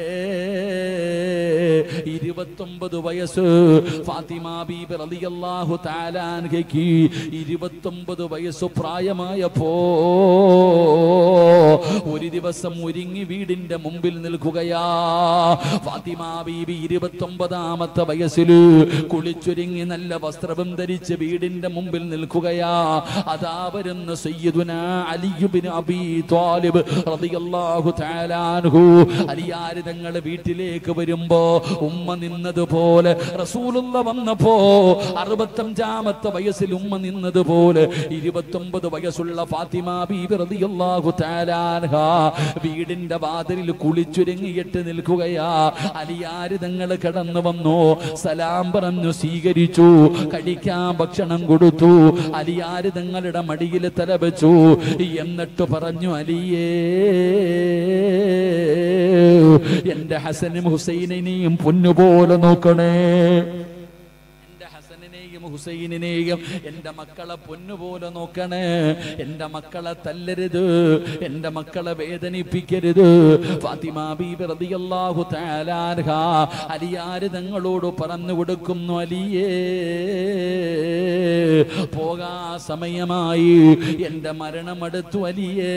ഇരുപത്തൊമ്പത് വയസ്സ് ഫാത്തിമ ബീബി റളിയല്ലാഹു താലാൻഹയ്ക്ക് ഇരുപത്തൊമ്പത് വയസ്സ് പ്രായമായപ്പോ ഒരു ദിവസം ഒരുങ്ങി വീടിന്റെ മുമ്പിൽ നിൽക്കുകയാ ഫാത്തിമ ബീബി ഇരുപത്തൊമ്പതാമത്തെ വയസ്സിൽ കുളിച്ചൊരുങ്ങി നല്ല വസ്ത്രവും ധരിച്ച് വീടിന്റെ മുമ്പിൽ നിൽക്കുകയാ അതാ വരുന്ന സയ്യിദുന അലിയുബിൻ അബി ത്വാലിബ് റളിയല്ലാഹു തആല അൻഹു അലിയാര് തങ്ങൾ വീട്ടിലേക്ക് വരുമ്പോ ഉമ്മ നിന്നതുപോലെ റസൂലുള്ള വന്നപ്പോ അറുപത്തഞ്ചാമത്തെ വയസ്സിൽ ഉമ്മ നിന്നതുപോലെ ഇരുപത്തൊമ്പത് വയസ്സുള്ള ഫാത്തിമ ബീബി റളിയല്ലാഹു തആല അൻഹ വീടിന്റെ വാതിലിൽ കുളിച്ചുരുങ്ങിയിട്ട് നിൽക്കുകയാ അലിയാര് തങ്ങൾ കടന്നു വന്നു സലാം പറഞ്ഞു സ്വീകരിച്ചു കഴിക്കാൻ ഭക്ഷണം കൊടുത്തു അലിയാര് തങ്ങളുടെ മടിയിൽ തല വെച്ചു എന്നിട്ട് പറഞ്ഞു അലിയേ എന്റെ ഹസനും ഹുസൈനിനെയും പൊന്നുപോലെ നോക്കണേ എന്റെ ഹസനിനെയും ഹുസൈനിനെയും എന്റെ മക്കളെ പൊന്നുപോലെ നോക്കണേ എന്റെ മക്കളെ തല്ലരുത് എന്റെ മക്കളെ വേദനിപ്പിക്കരുത് ഫാത്തിമ ബീബി റളിയല്ലാഹു തആല അൻഹ അലിയാര് തങ്ങളോട് പറഞ്ഞു കൊടുക്കുന്നു അലിയേ പോകാ സമയമായി എന്റെ മരണമടുത്തു അലിയേ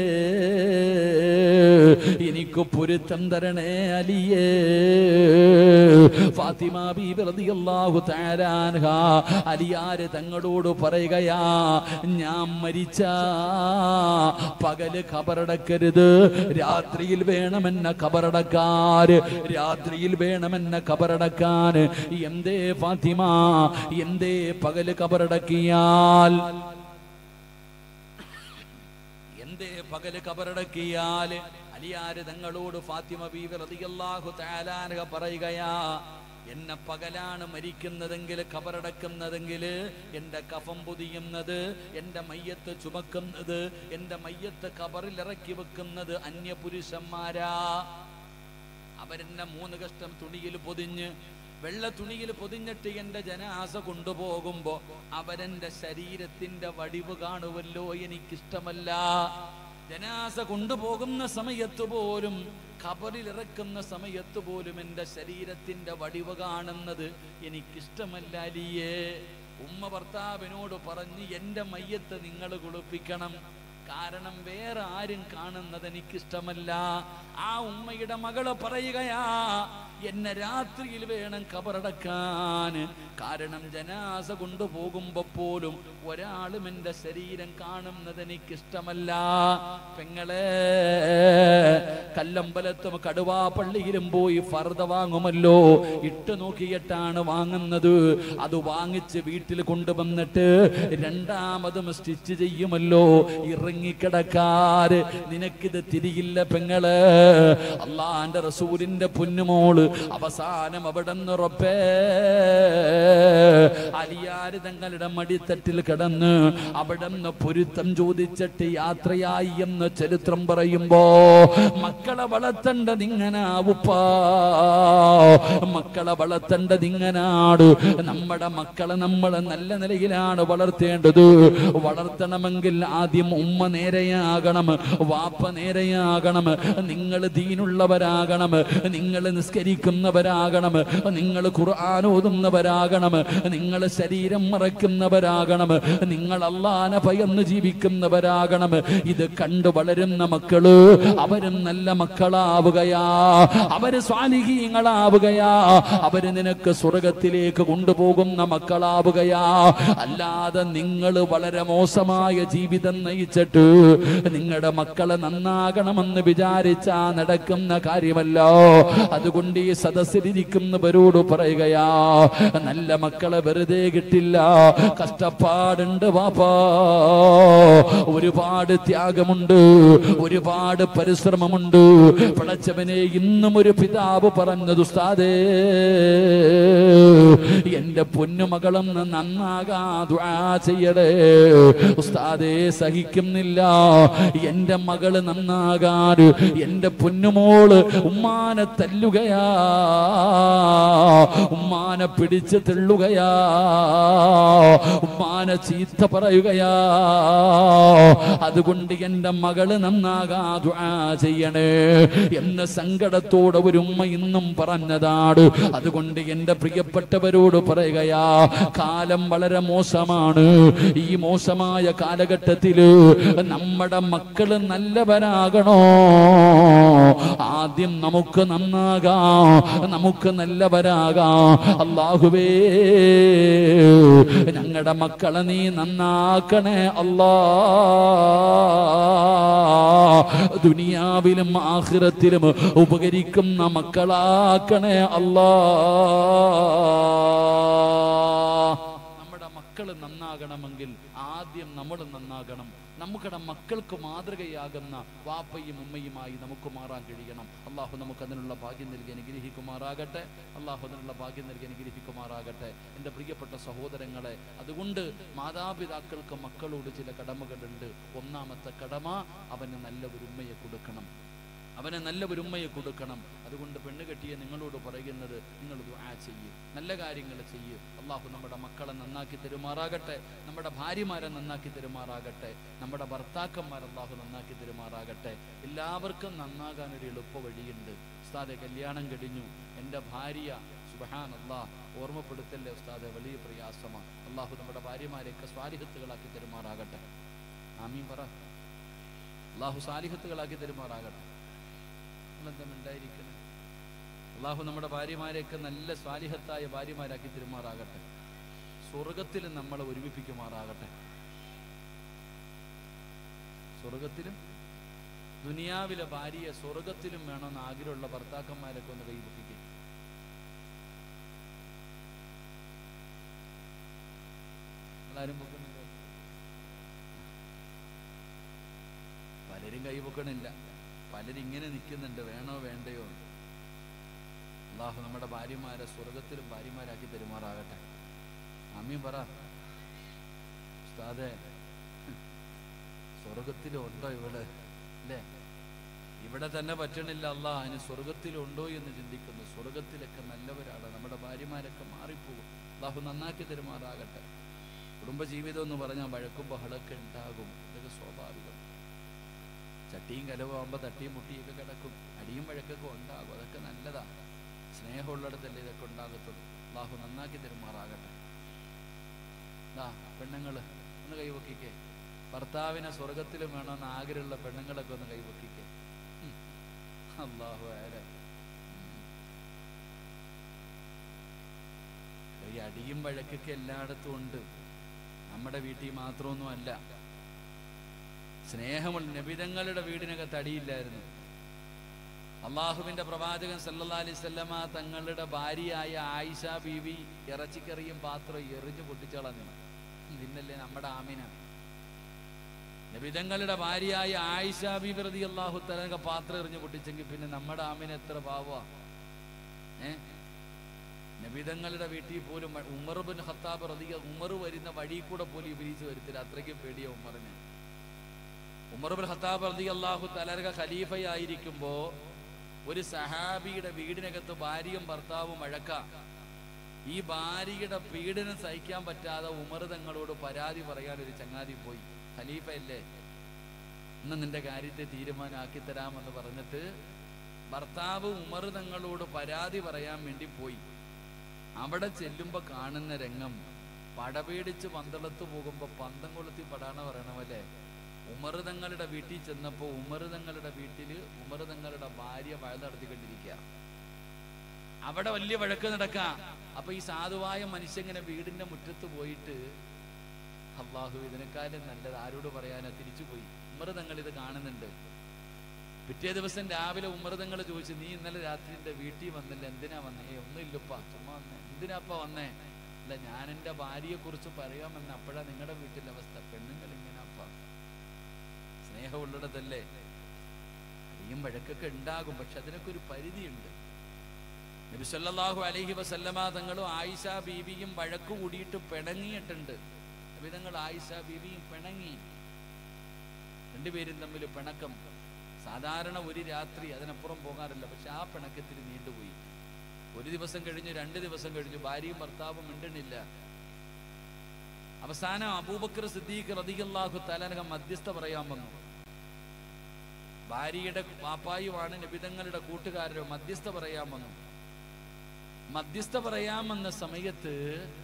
എനിക്ക് പൊരുത്തം തരണേ അലിയേ ഫാത്തിമ ബീബി റളിയല്ലാഹു തആല അൻഹ അലിയാര് തങ്ങളോട് പറയുകയാ ഞാൻ മരിച്ച പകല് കബറടക്കരുത് രാത്രിയിൽ വേണമെന്ന കബറടക്കാര് രാത്രിയിൽ വേണമെന്ന കബറടക്കാൻ എന്തേ ഫാത്തിമ എന്തേ പകല് കബറടക്കിയാൽ എന്തേ പകല് കബറടക്കിയാൽ അലിയാര് തങ്ങളോട് ഫാത്തിമ ബീവി റളിയല്ലാഹു തആല അൻഹ പറയുകയാ എന്നെ പകലാണ് മരിക്കുന്നതെങ്കിൽ കബറടക്കുന്നതെങ്കിൽ എൻ്റെ കഫം പൊതിയുന്നത് എൻ്റെ മയ്യത്ത് ചുമക്കുന്നത് എൻ്റെ മയ്യത്ത് കബറിൽ ഇറക്കി വെക്കുന്നത് അന്യപുരുഷന്മാരാ അവരെന്നെ മൂന്ന് കഷ്ടം തുണിയിൽ പൊതിഞ്ഞ് വെള്ള തുണിയിൽ പൊതിഞ്ഞിട്ട് എന്റെ ജനാസ കൊണ്ടുപോകുമ്പോ അവരെന്റെ ശരീരത്തിന്റെ വടിവ് കാണുമല്ലോ എനിക്കിഷ്ടമല്ല ജനാസ കൊണ്ടുപോകുന്ന സമയത്ത് പോലും ഖബറിൽ ഇറക്കുന്ന സമയത്ത് പോലും എൻ്റെ ശരീരത്തിന്റെ വടിവ് കാണുന്നത് എനിക്കിഷ്ടമല്ല അലിയേ ഉമ്മ ഭർത്താവിനോട് പറഞ്ഞ് എൻ്റെ മയ്യത്ത് നിങ്ങൾ കുളിപ്പിക്കണം കാരണം വേറെ ആരും കാണുന്നത് എനിക്കിഷ്ടമല്ല ആ ഉമ്മയുടെ മകള് പറയുകയാ എന്നെ രാത്രിയിൽ വേണം കബറടക്കാൻ കാരണം ജനാസ കൊണ്ടുപോകുമ്പോ പോലും ഒരാളും എൻ്റെ ശരീരം കാണുന്നത് എനിക്കിഷ്ടമല്ല പെങ്ങളെ കല്ലമ്പലത്തും കടുവാപ്പള്ളിയിലും പോയി ഫർദ വാങ്ങുമല്ലോ ഇട്ട് നോക്കിയിട്ടാണ് വാങ്ങുന്നത് അത് വാങ്ങിച്ച് വീട്ടിൽ കൊണ്ടുവന്നിട്ട് രണ്ടാമതും സ്റ്റിച്ച് ചെയ്യുമല്ലോ ഇറങ്ങിക്കിടക്കാര് നിനക്കിത് തിരിയില്ല പെങ്ങള് അള്ളാന്റെ റസൂലിന്റെ പൊന്നുമോള് അവസാനം അവിടെ നിന്നുറപ്പേ അലിയാര് തങ്ങളുടെ മടിത്തട്ടിൽ കിടന്ന് അവിടെ നിന്ന് പൊരുത്തം ചോദിച്ചിട്ട് യാത്രയായി എന്ന് ചരിത്രം പറയുമ്പോ മക്കളെ വളർത്തേണ്ടത് ഇങ്ങനാവുപ്പാ മക്കളെ വളർത്തേണ്ടത് ഇങ്ങനാട് നമ്മുടെ മക്കളെ നമ്മൾ നല്ല നിലയിലാണ് വളർത്തേണ്ടത് വളർത്തണമെങ്കിൽ ആദ്യം ഉമ്മ നേരെയാകണം വാപ്പ നേരെയാകണം നിങ്ങൾ ദീനുള്ളവരാകണം നിങ്ങൾ നിസ്കരിക്കുന്നവരാകണം നിങ്ങൾ ഖുർആൻ ഓതുന്നവരാകണം നിങ്ങൾ ശരീരം മറക്കുന്നവരാകണം നിങ്ങൾ അള്ളാനെ ഭയന്ന് ജീവിക്കുന്നവരാകണം ഇത് കണ്ടു വളരുന്ന മക്കള് അവരും നല്ല മക്കളാവുകയാ അവര് സ്വാലിഹീങ്ങളാവുകയാ അവര് നിനക്ക് സ്വർഗത്തിലേക്ക് കൊണ്ടുപോകുന്ന മക്കളാവുകയാ അല്ലാതെ നിങ്ങൾ വളരെ മോശമായ ജീവിതം നയിച്ചിട്ട് നിങ്ങളുടെ മക്കളെ നന്നാകണമെന്ന് വിചാരിച്ചാ നടക്കുന്ന കാര്യമല്ലോ അതുകൊണ്ട് ഈ സദസ്സിലിരിക്കുന്നവരോട് പറയുകയാ നല്ല മക്കളെ വെറുതെ കിട്ടില്ല കഷ്ടപ്പാടുണ്ട് വാപ്പാ ഒരുപാട് ത്യാഗമുണ്ട് ഒരുപാട് പരിശ്രമം വിഷമമുണ്ട് പടച്ചവനെ ഇന്നും ഒരു പിതാവ് പറഞ്ഞത് ഉസ്താദേ എന്റെ പൊന്നുമകളും നന്നാകാ ദുആ ചെയ്യടേ ഉസ്താദേ സഹിക്കുന്നില്ല എന്റെ മകള് നന്നാകാൻ എന്റെ പൊന്നുമോള് ഉമ്മാനെ തല്ലുകയാ ഉമ്മാനെ പിടിച്ച് തെള്ളുകയാ ഉമ്മാനെ ചീത്ത പറയുകയാ അതുകൊണ്ട് എന്റെ മകള് നന്നാകാ ദുആ ചെയ്യണേ എന്ന സങ്കടത്തോടെ ഒരു ഉമ്മ ഇന്നും പറഞ്ഞതാണ് അതുകൊണ്ട് എന്റെ പ്രിയപ്പെട്ടവരോട് പറയുകയാ കാലം വളരെ മോശമാണ് ഈ മോശമായ കാലഘട്ടത്തില് നമ്മുടെ മക്കള് നല്ലവരാകണോ ആദ്യം നമുക്ക് നന്നാകാം നമുക്ക് നല്ലവരാകാം അള്ളാഹുവേ ഞങ്ങളുടെ മക്കളെ നീ നന്നാക്കണേ അല്ലാ ദുനിയാവിലും ആഖിറത്തിലും ഉപകരിക്കുന്ന മക്കളാക്കണേ അല്ലാ നമ്മുടെ മക്കൾ നന്നാകണമെങ്കിൽ ആദ്യം നമ്മൾ നന്നാകണം നമ്മുടെ മക്കൾക്ക് മാതൃകയാകുന്ന വാപ്പയും ഉമ്മയുമായി നമുക്ക് മാറാൻ കഴിയണം അള്ളാഹു നമുക്ക് അതിനുള്ള ഭാഗ്യം നൽകി അനുഗ്രഹിക്കുമാറാകട്ടെ അള്ളാഹു അതിനുള്ള ഭാഗ്യം നൽകി അനുഗ്രഹിക്കുമാറാകട്ടെ എൻ്റെ പ്രിയപ്പെട്ട സഹോദരങ്ങളെ അതുകൊണ്ട് മാതാപിതാക്കൾക്ക് മക്കളോട് ചില കടമകളുണ്ട് ഒന്നാമത്തെ കടമ അവന് നല്ല ഒരു ഉമ്മയെ കൊടുക്കണം അവന് നല്ല ഒരു ഉമ്മയെ കൊടുക്കണം അതുകൊണ്ട് പെണ്ണ് കെട്ടിയ നിങ്ങളോട് പറയുന്നത് നിങ്ങൾ ദുആ ചെയ്യ് നല്ല കാര്യങ്ങൾ ചെയ്യ് അള്ളാഹു നമ്മുടെ മക്കളെ നന്നാക്കി തരുമാറാകട്ടെ നമ്മുടെ ഭാര്യമാരെ നന്നാക്കി തരുമാറാകട്ടെ നമ്മുടെ ഭർത്താക്കന്മാർ അള്ളാഹു നന്നാക്കി തരുമാറാകട്ടെ എല്ലാവർക്കും നന്നാകാൻ ഒരു എളുപ്പ വഴിയുണ്ട് ഉസ്താദെ കല്യാണം കഴിഞ്ഞു എൻ്റെ ഭാര്യ സുബഹാൻ അള്ളാഹ് ഓർമ്മപ്പെടുത്തല്ലേ ഉസ്താദെ വലിയ പ്രയാസമാണ് അള്ളാഹു നമ്മുടെ ഭാര്യമാരെയൊക്കെ സ്വാലിഹത്തുകളാക്കി തരുമാറാകട്ടെ ആമീൻ പറ അള്ളാഹു സാലിഹത്തുകളാക്കി തരുമാറാകട്ടെ നമ്മളെന്താ ഉണ്ടായിരിക്കുന്നത് അള്ളാഹു നമ്മുടെ ഭാര്യമാരെയൊക്കെ നല്ല സ്വാലിഹത്തായ ഭാര്യമാരാക്കി തരുമാറാകട്ടെ സ്വർഗത്തിൽ നമ്മളെ ഒരുമിപ്പിക്കുമാറാകട്ടെ സ്വർഗത്തിലും ദുനിയാവിലെ ഭാര്യയെ സ്വർഗത്തിലും വേണമെന്ന് ആഗ്രഹമുള്ള ഭർത്താക്കന്മാരൊക്കെ ഒന്ന് കൈവപ്പിക്കും അതാരും പൊക്കുന്നില്ല പലരും കൈവക്കണില്ല പലരും ഇങ്ങനെ നിൽക്കുന്നുണ്ട് വേണോ വേണ്ടയോ എന്ന്. അള്ളാഹു നമ്മുടെ ഭാര്യമാരെ സ്വർഗത്തിലും ഭാര്യമാരാക്കി പെരുമാറാകട്ടെ അമ്മയും പറ ഉസ്താദെ സ്വർഗത്തിലും ഉണ്ടോ ഇവള് അല്ലേ ഇവിടെ തന്നെ പറ്റണില്ല അല്ല അതിന് സ്വർഗത്തിലുണ്ടോ എന്ന് ചിന്തിക്കുന്നു സ്വർഗത്തിലൊക്കെ നല്ലവരാണ് നമ്മുടെ ഭാര്യമാരൊക്കെ മാറിപ്പോകും അള്ളാഹു നന്നാക്കി തരുമാറാകട്ടെ കുടുംബജീവിതം എന്ന് പറഞ്ഞാൽ വഴക്കും ബഹളമൊക്കെ ഉണ്ടാകും ഇതൊക്കെ സ്വാഭാവികം ചട്ടിയും കലവാകുമ്പോൾ തട്ടിയും മുട്ടിയൊക്കെ കിടക്കും അടിയും വഴക്കൊക്കെ ഉണ്ടാകും അതൊക്കെ നല്ലതാ സ്നേഹമുള്ളിടത്തല്ലേ ഇതൊക്കെ ഉണ്ടാകത്തുള്ളൂ അള്ളാഹു നന്നാക്കി തരുമാറാകട്ടെ ദാ പെണ്ണുങ്ങള് ഒന്ന് കൈവക്കിക്കേ ഭർത്താവിനെ സ്വർഗത്തിലും വേണമെന്ന് ആഗ്രഹമുള്ള പെണ്ണുങ്ങളൊക്കെ ഒന്ന് കൈവക്കിക്കേ ഉം. അള്ളാഹു ആരെ ഈ അടിയും വഴക്കൊക്കെ എല്ലായിടത്തും ഉണ്ട് നമ്മുടെ വീട്ടിൽ മാത്രമൊന്നും അല്ല സ്നേഹമുള്ള നബിതങ്ങളുടെ വീടിനകത്ത് അടിയില്ലായിരുന്നു അള്ളാഹുവിന്റെ പ്രവാചകൻ സല്ലല്ലാഹു അലൈഹി വസല്ലമ തങ്ങളുടെ ഭാര്യയായ ആയിഷ ബീവി ഇറച്ചിക്കറിയും പാത്രം എറിഞ്ഞു പൊട്ടിച്ചളഞ്ഞു ഇന്നല്ലേ നമ്മുടെ ആമിന നബിതങ്ങളുടെ ഭാര്യയായ ആയിഷ ബീബി റതി അള്ളാഹു തലക പാത്രം എറിഞ്ഞു പൊട്ടിച്ചെങ്കിൽ പിന്നെ നമ്മുടെ ആമിന എത്ര പാവാ ഏ നബിതങ്ങളുടെ വീട്ടിൽ പോലും ഉമർ ബിൻ ഖത്താബ് റതിയ ഉമർ വരുന്ന വഴി കൂടെ പോലും ഇബിലീസ് വരുത്തില്ല അത്രയ്ക്കും പേടിയ ഉമറിന് ഉമർ ബിൻ ഖത്താബ് റതി അള്ളാഹു തലക ഖലീഫയായിരിക്കുമ്പോ ഒരു സഹാബിയുടെ വീടിനകത്ത് ഭാര്യയും ഭർത്താവും വഴക്ക ഈ ഭാര്യയുടെ പീഡനം സഹിക്കാൻ പറ്റാതെ ഉമർ തങ്ങളോട് പരാതി പറയാൻ ഒരു ചങ്ങാതി പോയി ഖലീഫയല്ലേ ഇന്ന് നിന്റെ കാര്യത്തെ തീരുമാനമാക്കി തരാമെന്ന് പറഞ്ഞിട്ട് ഭർത്താവ് ഉമർ തങ്ങളോട് പരാതി പറയാൻ വേണ്ടി പോയി അവിടെ ചെല്ലുമ്പോ കാണുന്ന രംഗം പടപേടിച്ച് പന്തളത്ത് പോകുമ്പോ പന്തം കൊളുത്തി പടാണ പറയണ പോലെ ഉമർ തങ്ങളുടെ വീട്ടിൽ ചെന്നപ്പോ ഉമർ തങ്ങളുടെ വീട്ടില് ഉമർ തങ്ങളുടെ ഭാര്യ വഴ നടത്തിക്കൊണ്ടിരിക്കുക അവിടെ വലിയ വഴക്ക് നടക്ക അപ്പൊ ഈ സാധുവായ മനുഷ്യങ്ങനെ വീടിന്റെ മുറ്റത്ത് പോയിട്ട് അള്ളാഹു ഇതിനേക്കാളും നല്ലത് ആരോട് പറയാനാ തിരിച്ചു പോയി ഉമർ തങ്ങൾ ഇത് കാണുന്നുണ്ട് പിറ്റേ ദിവസം രാവിലെ ഉമർ തങ്ങൾ ചോദിച്ചു നീ ഇന്നലെ രാത്രി എന്റെ വീട്ടിൽ വന്നില്ല എന്തിനാ വന്നേ "ഏയ് ഒന്നുമില്ലപ്പാ ചുമ്മാ വന്നേ എന്തിനാപ്പ വന്നേ അല്ല ഞാൻ എന്റെ ഭാര്യയെ കുറിച്ച് പറയാമെന്ന് അപ്പോഴാ നിങ്ങളുടെ വീട്ടിലെ അവസ്ഥ പെണ്ണുങ്ങൾ ഇങ്ങനാപ്പാ സ്നേഹമുള്ളിടത്തല്ലേ അത് അടിയും വഴക്കൊക്കെ ഉണ്ടാകും പക്ഷെ അതിനൊക്കെ ഒരു പരിധിയുണ്ട് നബി സല്ലല്ലാഹു അലൈഹി വസല്ലമ തങ്ങളും ആയിഷ ബീവിയും വഴക്ക് കൂടിയിട്ട് പിണങ്ങിയിട്ടുണ്ട് നബി തങ്ങൾ ആയിഷ ബീവിയും പിണങ്ങി രണ്ടുപേരും തമ്മിൽ പിണക്കം സാധാരണ ഒരു രാത്രി അതിനപ്പുറം പോകാറില്ല പക്ഷെ ആ പിണക്കത്തിൽ നീണ്ടുപോയി ഒരു ദിവസം കഴിഞ്ഞു രണ്ട് ദിവസം കഴിഞ്ഞു ഭാര്യയും ഭർത്താവും മിണ്ടണില്ല അവസാനം അബൂബക്കർ സിദ്ദീഖ് റതിയല്ലാഹു തലനക മധ്യസ്ഥ പറയാൻ വന്നു ഭാര്യയുടെ പാപ്പായുമാണ് നബിതങ്ങളുടെ കൂട്ടുകാരോ മധ്യസ്ഥ പറയാൻ വന്നു മധ്യസ്ഥ പറയാമെന്ന സമയത്ത്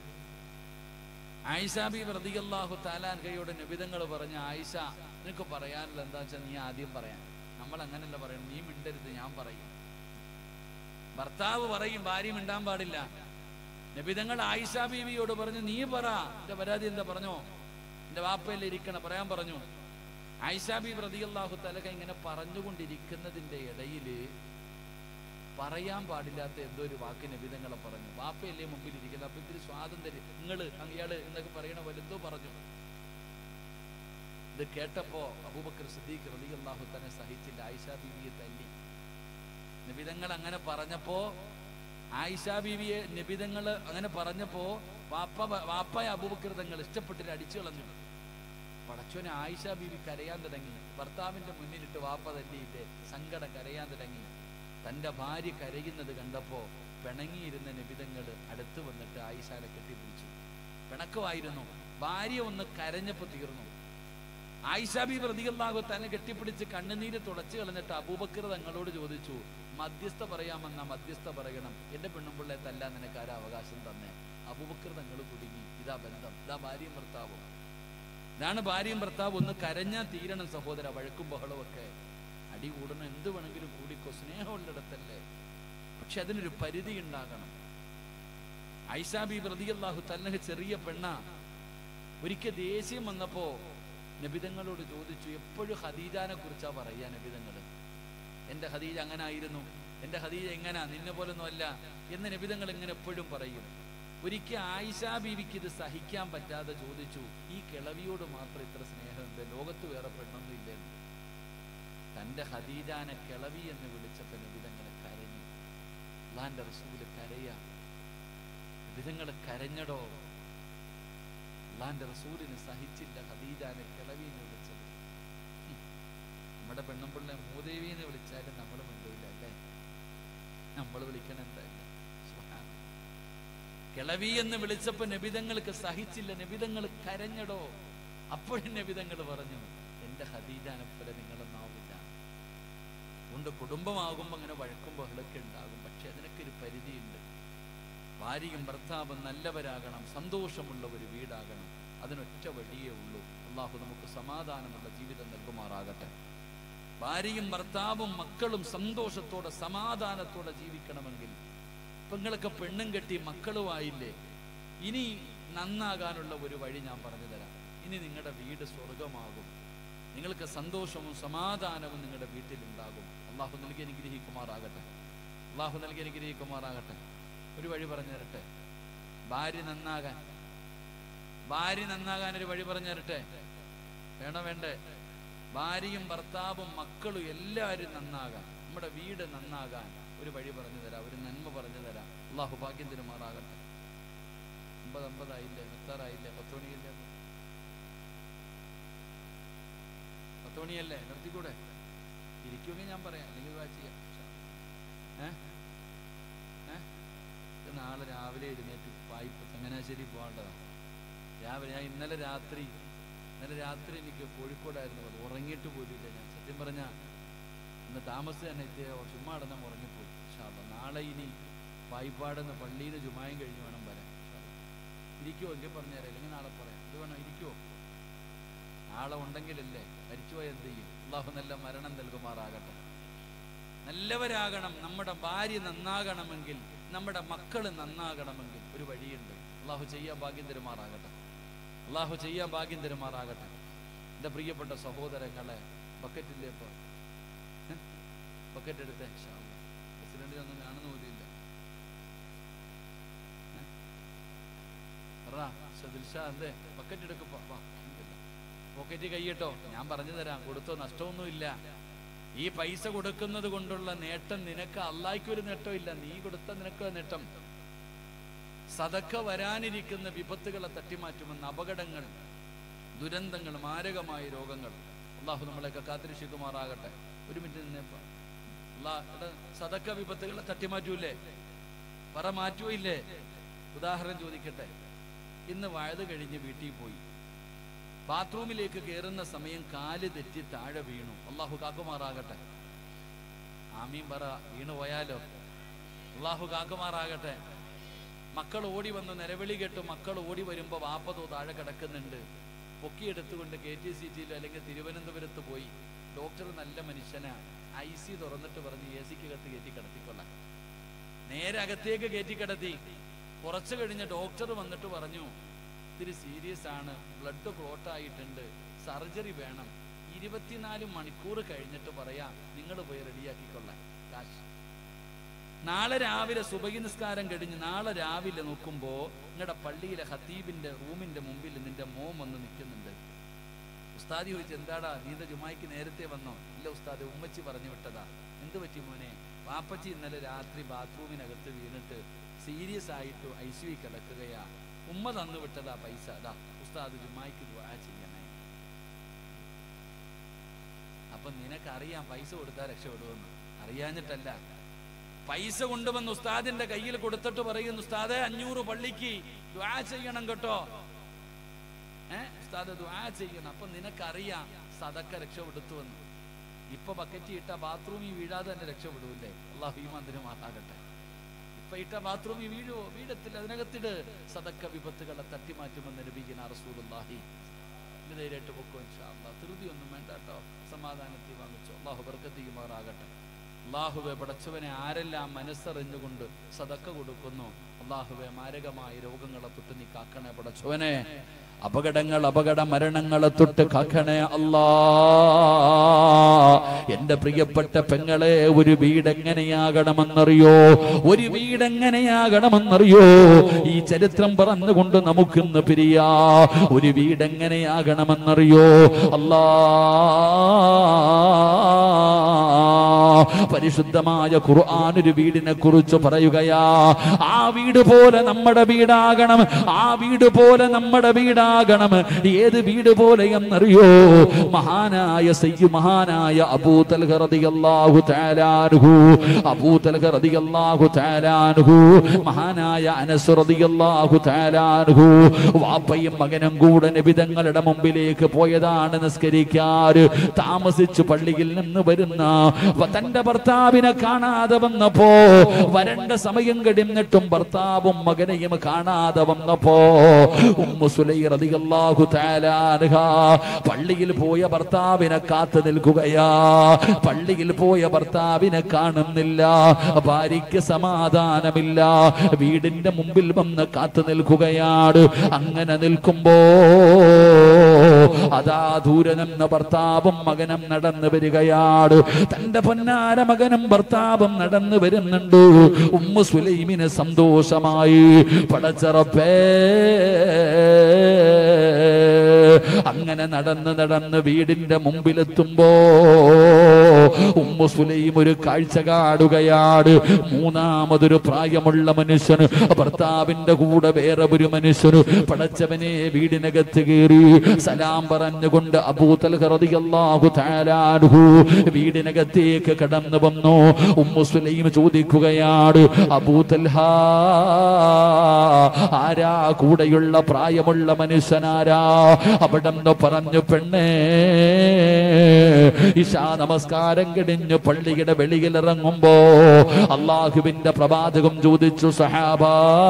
ആയിഷാബി റതിയല്ലാഹു താലാൻകയോട് നബിതങ്ങൾ പറഞ്ഞ ആയിഷ നിനക്ക് പറയാനുള്ള എന്താ വെച്ചാൽ നീ ആദ്യം പറയാൻ നമ്മൾ അങ്ങനല്ല പറയണം നീ മിണ്ടരുത് ഞാൻ പറയും ഭർത്താവ് പറയും ഭാര്യ മിണ്ടാൻ പാടില്ല നബിതങ്ങൾ ആയിഷ ബീവിയോട് പറഞ്ഞു നീ പറ എന്റെ പരാതി എന്താ പറഞ്ഞോ എന്റെ വാപ്പയിൽ ഇരിക്കണ പറയാൻ പറഞ്ഞു ആയിഷ ബീബി റതിയല്ലാഹു തലക ഇങ്ങനെ പറഞ്ഞുകൊണ്ടിരിക്കുന്നതിന്റെ ഇടയില് പറയാൻ പാടില്ലാത്ത എന്തോ ഒരു വാക്ക് നബിതങ്ങളെ പറഞ്ഞു വാപ്പയല്ലേ മുമ്പിൽ ഇരിക്കുന്നത് അപ്പൊ ഇത്തിരി സ്വാതന്ത്ര്യം നിങ്ങള് ഇയാള് എന്നൊക്കെ പറയണ പോലെ എന്തോ പറഞ്ഞു ഇത് കേട്ടപ്പോ അബൂബക്കർ സിദ്ദീഖ് റളിയല്ലാഹു തന്നെ സഹിച്ചില്ല ആയിഷ ബീവിയെ തല്ലി നബിതങ്ങൾ അങ്ങനെ പറഞ്ഞപ്പോ ആയിഷ ബീവിയെ നബിതങ്ങൾ അങ്ങനെ പറഞ്ഞപ്പോ വാപ്പ വാപ്പയ അബൂബക്കർ തങ്ങൾ ഇഷ്ടപ്പെട്ടിട്ട് അടിച്ചു കളഞ്ഞു പടച്ചോനെ ആയിഷ ബീവി കരയാൻ തുടങ്ങി ഭർത്താവിന്റെ മുന്നിലിട്ട് വാപ്പ തല്ലിയില്ലേ സങ്കടം കരയാൻ തുടങ്ങി തന്റെ ഭാര്യ കരയുന്നത് കണ്ടപ്പോ പിണങ്ങിയിരുന്ന നബിതങ്ങൾ അടുത്ത് വന്നിട്ട് ആയിഷാനെ കെട്ടിപ്പിടിച്ചു പിണക്കമായിരുന്നു ഭാര്യ ഒന്ന് കരഞ്ഞപ്പോ തീർന്നു ആയിഷാബി പ്രതികളാകോ തന്നെ കെട്ടിപ്പിടിച്ച് കണ്ണുനീര് തുടച്ചു കളഞ്ഞിട്ട് അബൂബക്കർ തങ്ങളോട് ചോദിച്ചു മധ്യസ്ഥ പറയാമെന്ന മധ്യസ്ഥ പറയണം എന്റെ പെണ്ണുമ്പിള്ളെ തല്ലാൻ നിനക്ക് ആരാ അവകാശം തന്നെ അബൂബക്കർ തങ്ങൾ കുടുങ്ങി ഇതാ ബന്ധം ഇതാ ഭാര്യയും ഭർത്താവും ഇതാണ് ഭാര്യയും ഭർത്താവും ഒന്ന് കരഞ്ഞാ തീരണം സഹോദര വഴക്കും ബഹളവും ഒക്കെ അടി കൂടണം എന്ത് വേണമെങ്കിലും കൂടിക്കോ സ്നേഹമുള്ളിടത്തല്ലേ പക്ഷെ അതിനൊരു പരിധി ഉണ്ടാകണം ഐസാബി പ്രതിയല്ലാഹു തന്നെ ചെറിയ പെണ്ണ ഒരിക്കൽ ദേഷ്യം വന്നപ്പോ നബിതങ്ങളോട് ചോദിച്ചു എപ്പോഴും ഹദീജാനെ കുറിച്ചാ പറയാ നബിതങ്ങള് എന്റെ ഹദീജ അങ്ങനെ ആയിരുന്നു എന്റെ ഹദീജ എങ്ങനാ നിന്നെ പോലൊന്നും അല്ല എന്ന് നബിതങ്ങൾ ഇങ്ങനെ എപ്പോഴും പറയും ഒരിക്കൽ ആയിഷ ബീവിക്ക് ഇത് സഹിക്കാൻ പറ്റാതെ ചോദിച്ചു ഈ കിളവിയോട് മാത്രം ഇത്ര സ്നേഹമുണ്ട് ലോകത്ത് വേറെ പെണ്ണൊന്നും ഇല്ലെന്ന് തന്റെ ഹദീജാനെ കിളവി എന്ന് വിളിച്ചപ്പോ നബിതങ്ങളെ കരഞ്ഞു അള്ളാന്റെ റസൂല് കരയാ നബിതങ്ങളെ കരഞ്ഞടോ അള്ളാന്റെ റസൂലിന് സഹിച്ചില്ല ഖദീജാനെ കിളവി എന്ന് വിളിച്ചത് ഉം. നമ്മുടെ പെണ്ണുമ്പിള്ളെ മൂദേവി എന്ന് വിളിച്ചാലും നമ്മൾ മിണ്ടൂല അല്ലേ നമ്മൾ വിളിക്കണം എന്തായാലും സുബ്ഹാനല്ലാഹ്. കിളവി എന്ന് വിളിച്ചപ്പോ നബിതങ്ങൾക്ക് സഹിച്ചില്ല നബിതങ്ങൾ കരഞ്ഞടോ അപ്പോഴും നബിതങ്ങൾ പറഞ്ഞു എന്റെ ഹദീജാനെ പോലെ നിങ്ങളൊന്നാവില്ല അതുകൊണ്ട് കുടുംബമാകുമ്പോൾ അങ്ങനെ വഴക്കും ബഹളൊക്കെ ഉണ്ടാകും പക്ഷെ അതിനൊക്കെ ഒരു പരിധിയുണ്ട് ഭാര്യയും ഭർത്താവും നല്ലവരാകണം സന്തോഷമുള്ള ഒരു വീടാകണം അതിനൊറ്റ വഴിയേ ഉള്ളൂ അള്ളാഹു നമുക്ക് സമാധാനമുള്ള ജീവിതം നൽകുമാറാകട്ടെ ഭാര്യയും ഭർത്താവും മക്കളും സന്തോഷത്തോടെ സമാധാനത്തോടെ ജീവിക്കണമെങ്കിൽ പെങ്ങളൊക്കെ പെണ്ണും കെട്ടി മക്കളുമായില്ലേ ഇനി നന്നാകാനുള്ള ഒരു വഴി ഞാൻ പറഞ്ഞു തരാം ഇനി നിങ്ങളുടെ വീട് സ്വർഗമാകും നിങ്ങൾക്ക് സന്തോഷവും സമാധാനവും നിങ്ങളുടെ വീട്ടിലുണ്ടാകും അള്ളാഹു നൽകി അനുഗ്രഹിക്കുമാറാകട്ടെ അള്ളാഹു നൽകി അനുഗ്രഹിക്കുമാറാകട്ടെ ഒരു വഴി പറഞ്ഞു തരട്ടെ ഭാര്യ നന്നാകാൻ ഭാര്യ നന്നാകാൻ ഒരു വഴി പറഞ്ഞു തരട്ടെ വേണോ വേണ്ടേ ഭാര്യയും ഭർത്താവും മക്കളും എല്ലാവരും നന്നാകാൻ നമ്മുടെ വീട് നന്നാകാൻ ഒരു വഴി പറഞ്ഞു തരാം ഒരു നന്മ പറഞ്ഞു തരാം അള്ളാഹു ഭാഗ്യം തിരുമാറാകട്ടെ അമ്പത് അമ്പതായില്ലേ നിർത്താറായില്ലേ പത്ത് മണിയില്ലേ പത്ത് മണിയല്ലേ നിർത്തിക്കൂടെ ഇരിക്കുമെങ്കിൽ ഞാൻ പറയാം അല്ലെങ്കിൽ വാച്ച് ചെയ്യാം ഏഹ് ഏഹ് ഇത് നാളെ രാവിലെ എഴുന്നേറ്റ് വായ്പ ചങ്ങനാശ്ശേരി പോകേണ്ടതാണ് രാവിലെ ഞാൻ ഇന്നലെ രാത്രി ഇന്നലെ രാത്രി എനിക്ക് കോഴിക്കോടായിരുന്നു അത് ഉറങ്ങിയിട്ട് പോലില്ല ഞാൻ സത്യം പറഞ്ഞ ഇന്ന് താമസിച്ച് തന്നെ എത്തിയ ചുമ്മാ അടന്ന് ഉറങ്ങിപ്പോയി ഇൻഷാ അല്ലാ. നാളെ ഇനി വായ്പാടെന്ന് പള്ളിയിൽ നിന്ന് ജുമായും കഴിഞ്ഞ് വേണം വരാൻ ഇൻഷാ അല്ലാ. ഇരിക്കുമോ എങ്കിൽ പറഞ്ഞുതരാം അല്ലെങ്കിൽ നാളെ പറയാം ഇത് വേണം ഇരിക്കുമോ നാളെ ഉണ്ടെങ്കിലല്ലേ മരിച്ചുപോയ എന്ത് ചെയ്യും അള്ളാഹു നല്ല മരണം നൽകുമാറാകട്ടെ നല്ലവരാകണം നമ്മുടെ ഭാര്യ നന്നാകണമെങ്കിൽ നമ്മുടെ മക്കൾ നന്നാകണമെങ്കിൽ ഒരു വഴിയുണ്ട് അള്ളാഹു ചെയ്യാൻ ഭാഗ്യം തരുമാറാകട്ടെ അള്ളാഹു ചെയ്യാൻ ഭാഗ്യം തരുമാറാകട്ടെ എൻ്റെ പ്രിയപ്പെട്ട സഹോദരങ്ങളെ ബക്കറ്റില്ലേ ഇപ്പൊ ഏ? ബക്കറ്റ് എടുത്തേ പ്രസിഡന്റിനൊന്നും കാണുന്ന പോലുമില്ല ഏ? പറ സദിൽഷാ എന്തേ ബക്കറ്റ് എടുക്കപ്പോ വാ പോക്കറ്റ് കൈയിട്ടോ ഞാൻ പറഞ്ഞു തരാം കൊടുത്തോ നഷ്ടമൊന്നുമില്ല ഈ പൈസ കൊടുക്കുന്നത് കൊണ്ടുള്ള നേട്ടം നിനക്ക് അള്ളാഹിക്കൊരു നേട്ടമില്ല നീ കൊടുത്ത നിനക്ക് നേട്ടം സതക്ക വരാനിരിക്കുന്ന വിപത്തുകളെ തട്ടിമാറ്റുമെന്ന് അപകടങ്ങൾ ദുരന്തങ്ങൾ മാരകമായ രോഗങ്ങൾ അള്ളാഹു നമ്മളെയൊക്കെ കാത്തിരക്ഷിക്കുമാറാകട്ടെ ഒരു മിനിറ്റ് നിന്നേപ്പ അള്ളാഹ് സതക്ക വിപത്തുകളെ തട്ടിമാറ്റൂലേ പറ മാറ്റുമില്ലേ ഉദാഹരണം ചോദിക്കട്ടെ ഇന്ന് വഴുത് കഴിഞ്ഞ് വീട്ടിൽ പോയി ബാത്റൂമിലേക്ക് കയറുന്ന സമയം കാല് തെറ്റി താഴെ വീണു അള്ളാഹു കാക്കുമാറാകട്ടെ ആമീൻ പറ വീണു പോയാലോ അള്ളാഹു കാക്കുമാറാകട്ടെ മക്കൾ ഓടി വന്ന് നിലവിളി കേട്ട് മക്കൾ ഓടി വരുമ്പോ വാപ്പതോ താഴെ കിടക്കുന്നുണ്ട് പൊക്കിയെടുത്തുകൊണ്ട് കെ ടി സി ജിയിൽ അല്ലെങ്കിൽ തിരുവനന്തപുരത്ത് പോയി ഡോക്ടർ നല്ല മനുഷ്യനാ ഐ സി തുറന്നിട്ട് പറഞ്ഞ് എ സിക്ക് അകത്ത് കയറ്റി കിടത്തിക്കൊള്ളാം നേരെ അകത്തേക്ക് കയറ്റി കിടത്തി കുറച്ച് കഴിഞ്ഞ് ഡോക്ടർ വന്നിട്ട് പറഞ്ഞു ഇത്തിരി സീരിയസ് ആണ് ബ്ലഡ് ക്ലോട്ട് ആയിട്ടുണ്ട് സർജറി വേണം ഇരുപത്തിനാല് മണിക്കൂർ കഴിഞ്ഞിട്ട് പറയാം നിങ്ങൾ പോയി റെഡിയാക്കിക്കൊള്ളാം കാശ് നാളെ രാവിലെ സുബഹി നിസ്കാരം കഴിഞ്ഞ് നാളെ രാവിലെ നോക്കുമ്പോ നിങ്ങളുടെ പള്ളിയിലെ ഹത്തീബിന്റെ റൂമിന്റെ മുമ്പിൽ നിന്റെ മോൻ വന്ന് നിൽക്കുന്നുണ്ട് ഉസ്താദി ചോദിച്ചു എന്താടാ നീന്ത ജുമായിക്ക് നേരത്തെ വന്നോ ഇല്ല ഉസ്താദ് ഉമ്മച്ചി പറഞ്ഞു വിട്ടതാ എന്ത് പറ്റി മോനെ വാപ്പച്ചി ഇന്നലെ രാത്രി ബാത്റൂമിനകത്ത് വീണിട്ട് സീരിയസ് ആയിട്ട് ഐ സി കിടക്കുകയാ ഉമ്മ തന്നു വിട്ടതാ പൈസ അതാ ഉസ്താദ് ജുമായിക്ക് ദുആ ചെയ്യണേ അപ്പൊ നിനക്കറിയാം പൈസ കൊടുത്താൽ രക്ഷപ്പെടുമെന്ന് അറിയാഞ്ഞിട്ടല്ല പൈസ കൊണ്ടുവന്ന് ഉസ്താദിന്റെ കയ്യിൽ കൊടുത്തിട്ട് പറയുന്നു ഉസ്താദെ അഞ്ഞൂറ് പള്ളിക്ക് ദ്വാ ചെയ്യണം കേട്ടോ ഏ ഉസ്താദ് ദ്വാ ചെയ്യണം അപ്പൊ നിനക്കറിയാം സതക്ക രക്ഷപ്പെടുത്തുവെന്ന് ഇപ്പൊ ബക്കറ്റ് ഇട്ട ബാത്റൂമിൽ വീഴാതെ തന്നെ രക്ഷപ്പെടൂല്ലേ അള്ളാഹു ഈ മന്ദിരമാകട്ടെ ഇപ്പൊ ഇട്ട ബാത്റൂമിൽ വീഴുവോ വീഴത്തില്ല അതിനകത്തിട് സതക്ക വിപത്തുകളെ തട്ടിമാറ്റുമെന്ന് ലഭിക്കുന്ന റസൂലുള്ളാഹി ഇത് ധൈര്യമായിട്ട് പൊക്കോ ഇൻഷാ അള്ളാഹ് ധൃതി ഒന്നും വേണ്ട കേട്ടോ സമാധാനത്തിൽ വാങ്ങിച്ചോ അള്ളാഹു ബർക്കത്തിക്കുമാറാകട്ടെ അള്ളാഹുവെ പടച്ചവനെ ആരെല്ലാം മനസ്സറിഞ്ഞുകൊണ്ട് സതക്ക കൊടുക്കുന്നു അള്ളാഹുവെ മാരകമായ രോഗങ്ങളെ തൊട്ട് നീ കാക്കണേ പടച്ചവനെ അപകടങ്ങൾ അപകട മരണങ്ങളെ തൊട്ട് കാക്കണേ അല്ലാ എന്റെ പ്രിയപ്പെട്ട പെങ്ങളെ ഒരു വീട് എങ്ങനെയാകണമെന്നറിയോ ഒരു വീട് എങ്ങനെയാകണമെന്നറിയോ ഈ ചരിത്രം പറഞ്ഞുകൊണ്ട് നമുക്കിന്ന് പിരിയാ ഒരു വീട് എങ്ങനെയാകണമെന്നറിയോ അല്ലാ പരിശുദ്ധമായ ഖുർആൻ ഒരു വീടിനെ കുറിച്ച് പറയുകയാ ആ വീട് പോലെ നമ്മുടെ വീടാകണം ആ വീട് പോലെ നമ്മുടെ വീടാകണം ഏത് വീട് പോലെ എന്നറിയോ മഹാനായ സയ്യ് മഹാനായ അബൂ തൽഹ റളിയല്ലാഹു തആലാൻഹു അബൂ തൽഹ റളിയല്ലാഹു തആലാൻഹു മഹാനായ അനസ് റളിയല്ലാഹു തആലാൻഹു വാപ്പയും മകനും കൂടെ നബിതങ്ങളുടെ മുമ്പിലേക്ക് പോയതാണ് നിസ്കരിക്കാൻ താമസിച്ചു പള്ളിയിൽ നിന്ന് വരുന്ന വ- തന്റെ ഭർത്താവിനെ കാണാതെ വന്നപ്പോ വരണ്ട സമയം കഴിഞ്ഞിട്ടും ഭർത്താവും മകനെയും കാണാതെ വന്നപ്പോ ഉമ്മു സുലൈ റളിയല്ലാഹു തആല അൻഹ പള്ളിയിൽ പോയ ഭർത്താവിനെ കാത്തു നിൽക്കുകയാ പള്ളിയിൽ പോയ ഭർത്താവിനെ കാണുന്നില്ല ഭാര്യയ്ക്ക് സമാധാനമില്ല വീടിന്റെ മുമ്പിൽ വന്ന് കാത്തു നിൽക്കുകയാണ് അങ്ങനെ നിൽക്കുമ്പോ അതാ ദൂരെ നിന്ന് ഭർത്താവും മകനും നടന്നു വരികയാണ് തന്റെ പൊന്നാര മകനും ഭർത്താവും നടന്നു വരുന്നുണ്ട് ഉമ്മ സുലൈമിന് സന്തോഷമായി പടച്ചറപ്പേ അങ്ങനെ നടന്ന് നടന്ന് വീടിന്റെ മുമ്പിലെത്തുമ്പോ ഉമ്മ സുലൈം ഒരു കാഴ്ച കാണുകയാണ് മൂന്നാമതൊരു പ്രായമുള്ള മനുഷ്യന് ഭർത്താവിന്റെ കൂടെ വേറെ ഒരു മനുഷ്യന് പടച്ചവനെ വീടിനകത്ത് കയറി സലാം പറഞ്ഞുകൊണ്ട് അബൂതൽഹു താലാൻഹു വീടിനകത്തേക്ക് കടന്നു വന്നു ഉമ്മു സുലൈം ചോദിക്കുകയാണ് അബൂതൽഹ ആരാ കൂടെയുള്ള പ്രായമുള്ള മനുഷ്യനാരാ അവിടെ നിന്ന് പറഞ്ഞു പെണ്ണേ ഇഷാ നമസ്കാരം കഴിഞ്ഞ് പള്ളിയുടെ വെളിയിൽ ഇറങ്ങുമ്പോ അള്ളാഹുവിന്റെ പ്രവാചകം ചോദിച്ചു സഹാബ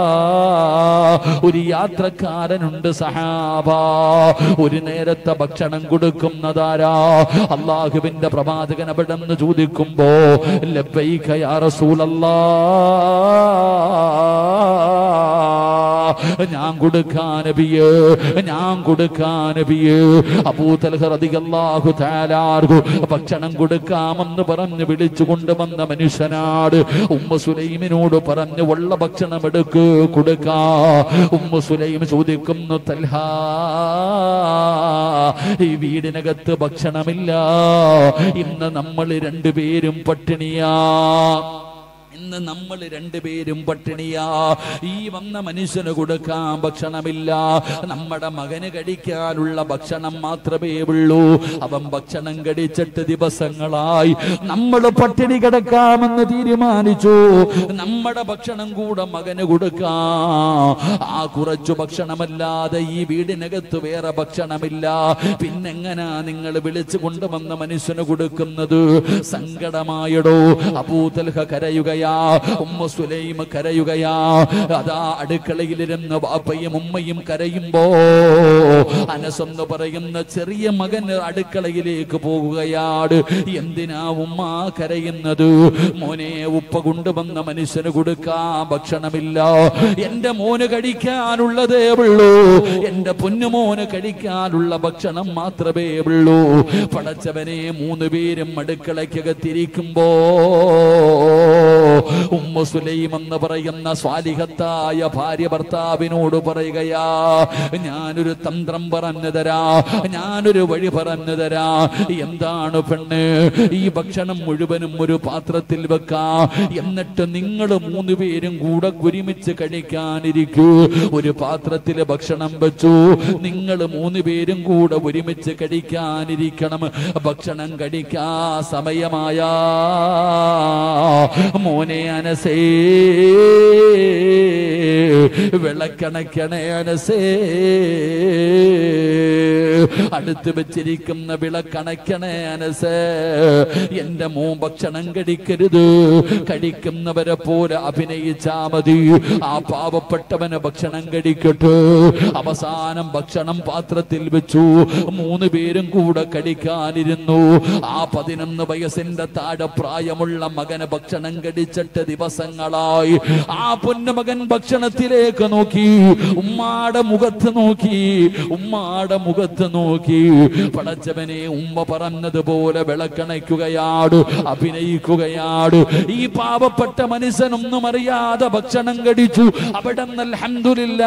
ഒരു യാത്രക്കാരനുണ്ട് സഹാബ ഒരു നേരത്തെ ഭക്ഷണം കൊടുക്കുന്നതാരാ അള്ളാഹുവിന്റെ പ്രവാചകൻ അവിടെ നിന്ന് ചോദിക്കുമ്പോ ലബ്ബൈക യാ റസൂലല്ലാ ഞാൻ കൊടുക്കാൻ നബിയേ ഞാൻ കൊടുക്കാൻ നബിയേ അബൂതൽഹ റളിയല്ലാഹു തആല ആർക്കു ഭക്ഷണം കൊടുക്കാമെന്ന് പറഞ്ഞ് വിളിച്ചു കൊണ്ടുവന്ന മനുഷ്യനാട് ഉമ്മ സുലൈമിനോട് പറഞ്ഞു ഉള്ള ഭക്ഷണം എടുക്ക് കൊടുക്കാ ഉമ്മ സുലൈം ചോദിക്കുന്നു തൽഹ ഈ വീടിനകത്ത് ഭക്ഷണമില്ല ഇന്ന് നമ്മൾ രണ്ടുപേരും പട്ടിണിയാ ഇന്ന് നമ്മൾ രണ്ടുപേരും പട്ടിണിയാ ഈ വന്ന മനുഷ്യന് കൊടുക്കാൻ ഭക്ഷണമില്ല നമ്മുടെ മകന് കഴിക്കാനുള്ള ഭക്ഷണം മാത്രമേ ഉള്ളൂ അവൻ ഭക്ഷണം കഴിച്ചിട്ട് ദിവസങ്ങളായി നമ്മൾ പട്ടിണി കിടക്കാമെന്ന് തീരുമാനിച്ചു നമ്മുടെ ഭക്ഷണം കൂടെ മകന് കൊടുക്കാം ആ കുറച്ചു ഭക്ഷണമല്ലാതെ ഈ വീടിനകത്ത് വേറെ ഭക്ഷണമില്ല പിന്നെങ്ങനാ നിങ്ങൾ വിളിച്ചു കൊണ്ടുവന്ന മനുഷ്യന് കൊടുക്കുന്നത് സങ്കടമായടോ അബൂതൽഹ കരയുകയാ ഉമ്മ സുലൈം കരയുകയാ അതാ അടുക്കളയിലിരുന്ന് ബാപ്പയും ഉമ്മയും കരയുമ്പോ അനസെന്ന് പറയുന്ന ചെറിയ മകൻ അടുക്കളയിലേക്ക് പോകുകയാണ് എന്തിനാ ഉമ്മ കരയുന്നത് മോനെ ഉപ്പ കൊണ്ടുവന്ന മനുഷ്യന് കൊടുക്കാൻ ഭക്ഷണമില്ല എന്റെ മോന് കഴിക്കാനുള്ളതേ ഉള്ളൂ എന്റെ പൊന്നുമോന് കഴിക്കാനുള്ള ഭക്ഷണം മാത്രമേ ഉള്ളൂ പടച്ചവനെ മൂന്ന് പേരും അടുക്കളയ്ക്കകത്തിരിക്കുമ്പോ ഉമ്മ സുലൈം എന്ന് പറയുന്ന സ്വാലിഹത്തായ ഭാര്യ ഭർത്താവിനോട് പറയുകയാ ഞാനൊരു തന്ത്രം പറഞ്ഞു തരാ ഞാനൊരു വഴി പറഞ്ഞു തരാ എന്താണ് പെണ്ണ് ഈ ഭക്ഷണം മുഴുവനും ഒരു പാത്രത്തിൽ വെക്കാ എന്നിട്ട് നിങ്ങൾ മൂന്ന് പേരും കൂടെ ഒരുമിച്ച് കഴിക്കാനിരിക്കൂ ഒരു പാത്രത്തിൽ ഭക്ഷണം വെച്ചു നിങ്ങൾ മൂന്ന് പേരും കൂടെ ഒരുമിച്ച് കഴിക്കാനിരിക്കണം ഭക്ഷണം കഴിക്കാ സമയമായാ മോനെ അനസേ വിളക്കണക്കണേ അനസേ അടുത്ത് വെച്ചിരിക്കുന്ന വിളക്കണക്കണേ അനസേ എന്റെ മോ ഭക്ഷണം കഴിക്കരുത് കഴിക്കുന്നവരെ പോലെ അഭിനയിച്ചാ മതി ആ പാവപ്പെട്ടവന് ഭക്ഷണം കഴിക്കട്ടെ അവസാനം ഭക്ഷണം പാത്രത്തിൽ വെച്ചു മൂന്ന് പേരും കൂടെ കഴിക്കാനിരുന്നു ആ പതിനൊന്ന് വയസ്സിന്റെ താഴെ പ്രായമുള്ള മകന് ഭക്ഷണം കഴിച്ചിട്ട് ദിവസങ്ങളായി ആ പൊന്നുമകൻ ഭക്ഷണത്തിലേക്ക് നോക്കി ഉമ്മാടെ മുഖത്ത് നോക്കി ഉമ്മാടെ മുഖത്ത് നോക്കി പടച്ചവനെ ഉമ്മ പറഞ്ഞതുപോലെ വിളക്കണയ്ക്കുകയാണ് അഭിനയിക്കുകയാണ് ഈ പാവപ്പെട്ട മനുഷ്യനൊന്നും അറിയാതെ ഭക്ഷണം കഴിച്ചു അവിടെ അൽഹംദുലില്ല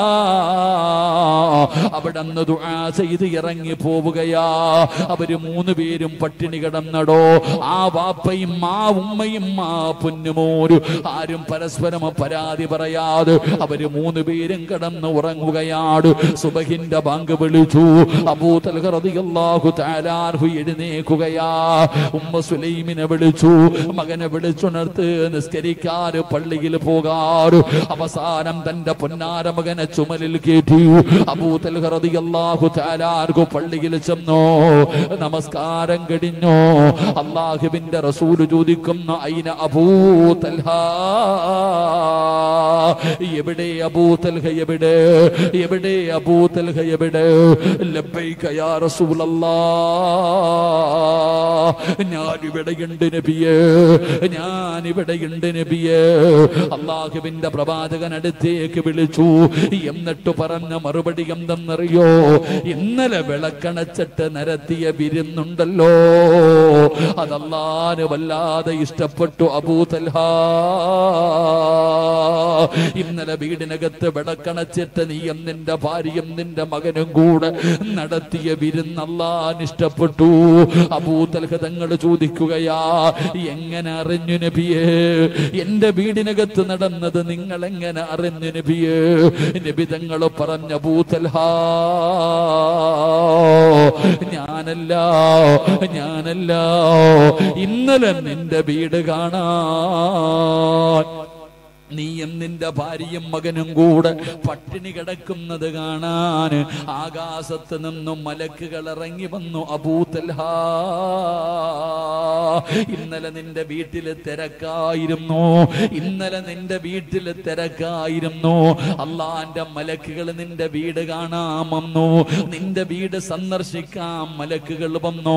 അവിടെ ദുആ ചെയ്ത് ഇറങ്ങി പോവുകയാ അവര് മൂന്ന് പേരും പട്ടിണി കിടന്നടോ ആ വാപ്പയും ആ ഉമ്മയും ആ പൊന്നുമോര് ആരും പരസ്പരം പരാതി പറയാതെ അവര് മൂന്ന് പേരും കിടന്ന് ഉറങ്ങുകയാണ് സുബഹിന്റെ ബാങ്ക് വിളിച്ചു അബൂതൽഹു താലാർഹു എഴുന്നേക്കുകയാ ഉമ്മ സുലൈമിനെ വിളിച്ചു മകനെ വിളിച്ചുണർത്ത് നിസ്കരിക്കാറ് പള്ളിയിൽ പോകാറ് അവസാനം തന്റെ പൊന്നാര മകനെ ചുമലിൽ കയറ്റി അബൂതൽഹു താലാർഹു പള്ളിയിൽ ചെന്നോ നമസ്കാരം കഴിഞ്ഞോ അള്ളാഹുവിന്റെ റസൂല് ചോദിക്കുന്ന അയിന അബൂതൽഹ എവിടെ അബൂതൽഹ എവിടെ എവിടെ അബൂതൽഹ എവിടെ ലബ്ബൈക യാ റസൂലല്ലാ ഞാൻ ഇവിടെയുണ്ട് നബിയേ ഞാൻ ഇവിടെയുണ്ട് നബിയേ അള്ളാഹുവിന്റെ പ്രവാചകൻ അടുത്തേക്ക് വിളിച്ചു എന്നിട്ട് പറഞ്ഞ മറുപടി എന്തെന്നറിയോ ഇന്നലെ വിളക്കണച്ചിട്ട് നിരത്തിയ വിരുന്നുണ്ടല്ലോ അതല്ലാന് വല്ലാതെ ഇഷ്ടപ്പെട്ടു അബൂതൽഹ ഇന്നലെ വീടിനകത്ത് വിളക്കണച്ചിട്ട് നീയും നിന്റെ ഭാര്യയും നിന്റെ മകനും കൂടെ നടത്തിയ വിരുന്നല്ലാൻ ഇഷ്ടപ്പെട്ടു അബൂതൽഹ തങ്ങൾ ചോദിക്കുകയാ എങ്ങനെ അറിഞ്ഞു നബിയേ എന്റെ വീടിനകത്ത് നടന്നത് നിങ്ങൾ എങ്ങനെ അറിഞ്ഞു നബിയേ നബി തങ്ങൾ പറഞ്ഞ അബൂതൽഹ ഞാനല്ല ഞാനല്ല ഇന്നലെ നിന്റെ വീട് കാണാൻ നീയും നിന്റെ ഭാര്യയും മകനും കൂടെ പട്ടിണി കിടക്കുന്നത് കാണാൻ ആകാശത്ത് നിന്നും മലക്കുകൾ ഇറങ്ങി വന്നു അബൂതൽഹ ഇന്നലെ നിന്റെ വീട്ടില് തിരക്കായിരുന്നു ഇന്നലെ നിന്റെ വീട്ടില് തിരക്കായിരുന്നു അള്ളാന്റെ മലക്കുകൾ നിന്റെ വീട് കാണാൻ വന്നു നിന്റെ വീട് സന്ദർശിക്കാൻ മലക്കുകൾ വന്നു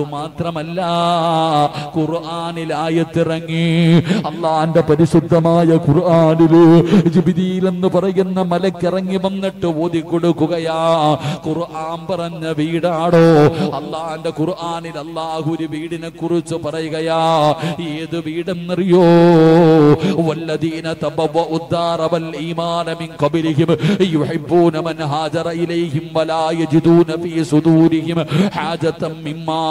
അതുമാത്രമല്ല ഖുർആനിൽ ആയത്തിറങ്ങി അള്ളാന്റെ പരിശുദ്ധമായ ഖുർആനില് ജിബ്രീൽ എന്ന് പറയുന്ന മലക്കിറങ്ങി വന്നിട്ട് ഓതി കൊടുക്കുകയാ ഖുർആൻ പറഞ്ഞ വീടാടോ അള്ളാന്റെ ഖുർആനിൽ അള്ളാഹു ഒരു വീടിനെ കുറിച്ച് പറയുകയാ ഏത് വീടെന്നറിയോ വല്ലദീന തബവ്വഉ الدار والإيمان من قبلهم يحبون من هاجر إليهم ولا يجدون في صدورهم حاجة مما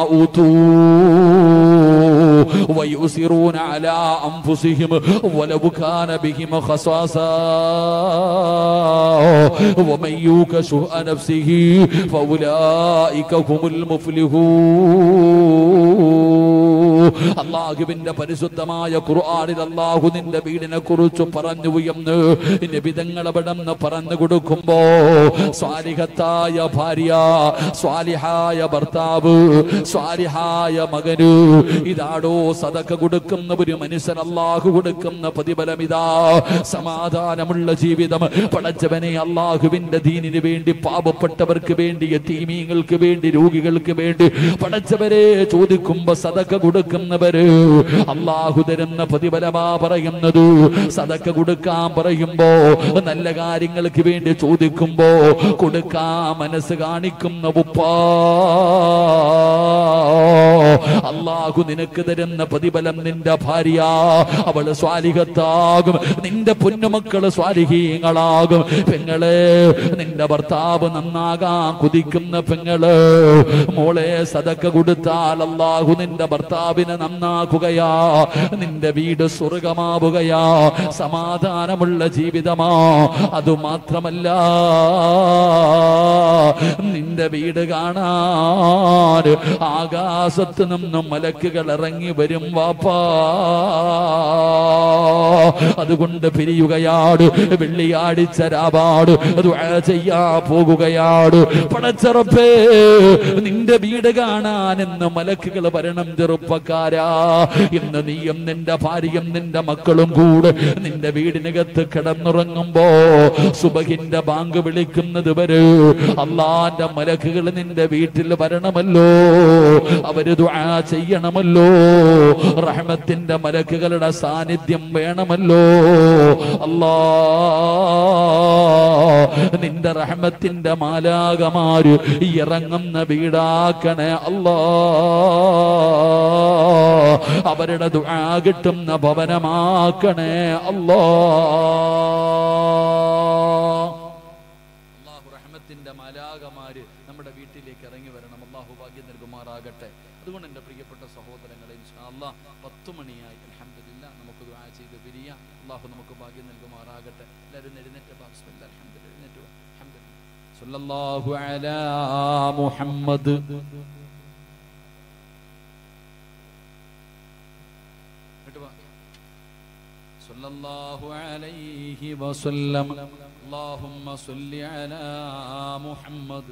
أوتوا ويؤثرون على أنفسهم ولو كان بهم خصاصة ومن يوك شؤ نفسه فأولئك هم المفلحون അള്ളാഹുവിന്റെ പരിശുദ്ധമായ ഖുർആനിൽ അള്ളാഹു നിന്റെ വീടിനെ കുറിച്ച് പറഞ്ഞു എന്ന് നിബിതങ്ങൾ അവിടെ നിന്ന് പറഞ്ഞു കൊടുക്കുമ്പോ സ്വാലിഹത്തായ ഭാര്യ സ്വാലിഹായ ഭർത്താവ് സ്വാലിഹായ മകന് ഇതാടോ സതക്ക കൊടുക്കുന്ന ഒരു മനുഷ്യൻ അള്ളാഹു കൊടുക്കുന്ന പ്രതിഫലം ഇതാ സമാധാനമുള്ള ജീവിതം പടച്ചവനെ അള്ളാഹുവിന്റെ ദീനിന് വേണ്ടി പാപപ്പെട്ടവർക്ക് വേണ്ടി തീമീങ്ങൾക്ക് വേണ്ടി രോഗികൾക്ക് വേണ്ടി പടച്ചവരെ ചോദിക്കുമ്പോ സതക്ക കൊടുക്കുന്നവര് അള്ളാഹു തരുന്ന പ്രതിഫലമാ പറയുന്നത് സതക്ക കൊടുക്കാൻ പറയുമ്പോ നല്ല കാര്യങ്ങൾക്ക് വേണ്ടി ചോദിക്കുമ്പോ കൊടുക്കാൻ മനസ്സ് കാണിക്കുന്ന ഉപ്പാ അള്ളാഹു നിനക്ക് തരുന്ന പ്രതിഫലം നിന്റെ ഭാര്യ അവള് സ്വാലിഹത്താകും നിന്റെ പൊന്നുമക്കള് സ്വാലിഹീങ്ങളാകും പെങ്ങളെ നിന്റെ ഭർത്താവ് നന്നാകാൻ കുതിക്കുന്ന പെങ്ങള് മോളെ സതക്ക കൊടുത്താൽ അള്ളാഹു നിന്റെ ഭർത്താവിനെ നന്നാക്കുകയാ നിന്റെ വീട് സ്വർഗമാവുകയാ സമാധാനമുള്ള ജീവിതമാ അത് മാത്രമല്ല നിന്റെ വീട് കാണാൻ ആകാശത്ത് നിന്നും മലക്കുകൾ ഇറങ്ങി വരും വാപ്പാ അതുകൊണ്ട് പിരിയുകയാട് വെള്ളിയാടിച്ച രാപാട് ദുആ ചെയ്യാ പോകുകയാട് പടച്ചറപ്പേ നിന്റെ വീട് കാണാൻ എന്ന് മലക്കുകൾ വരണം ചെറുപ്പക്കാരാ ഇന്ന് നീയും നിന്റെ ഭാര്യയും നിന്റെ മക്കളും കൂടെ നിന്റെ വീടിനകത്ത് കിടന്നുറങ്ങുമ്പോ സുബഹിന്റെ ബാങ്ക് വിളിക്കുന്നത് വരെ അള്ളാന്റെ മലക്കുകൾ നിന്റെ വീട്ടിൽ വരണമല്ലോ അവര് ദുആ ചെയ്യണമല്ലോ റഹ്മത്തിന്റെ മലക്കുകളുടെ സാന്നിധ്യം വേണമല്ലോ അല്ലാ നിന്റെ റഹ്മത്തിന്റെ മാലാകമാര് ഇറങ്ങുന്ന വീടാക്കണേ അല്ലാ അവരുടെ ദുആ കിട്ടുന്ന ഭവനമാക്കണേ അല്ലാ അള്ളാഹു റഹ്മത്തിന്റെ മാലാകമാര് നമ്മുടെ വീട്ടിലേക്ക് ഇറങ്ങി വരണം അള്ളാഹു ഭാഗ്യം നൽകുമാറാകട്ടെ അതുകൊണ്ട് എൻ്റെ പ്രിയപ്പെട്ട സഹോദരങ്ങളെ ഇൻഷാ അല്ലാഹ് പത്ത് മണിയായി അൽഹംദുലില്ലാ നമുക്ക് ദുആ ചെയ്ത് പിരിയാം അള്ളാഹു നമുക്ക് ഭാഗ്യം നൽകുമാറാകട്ടെ എല്ലാവരും എഴുന്നേറ്റ് ബിസ്മില്ലാ അൽഹംദുലില്ലാ എഴുന്നേറ്റ് വാ. അൽഹംദുലില്ലാ സല്ലല്ലാഹു അലാ മുഹമ്മദ് ഇങ്ങോട്ട് വാ. صلى الله عليه وسلم اللهم صل على محمد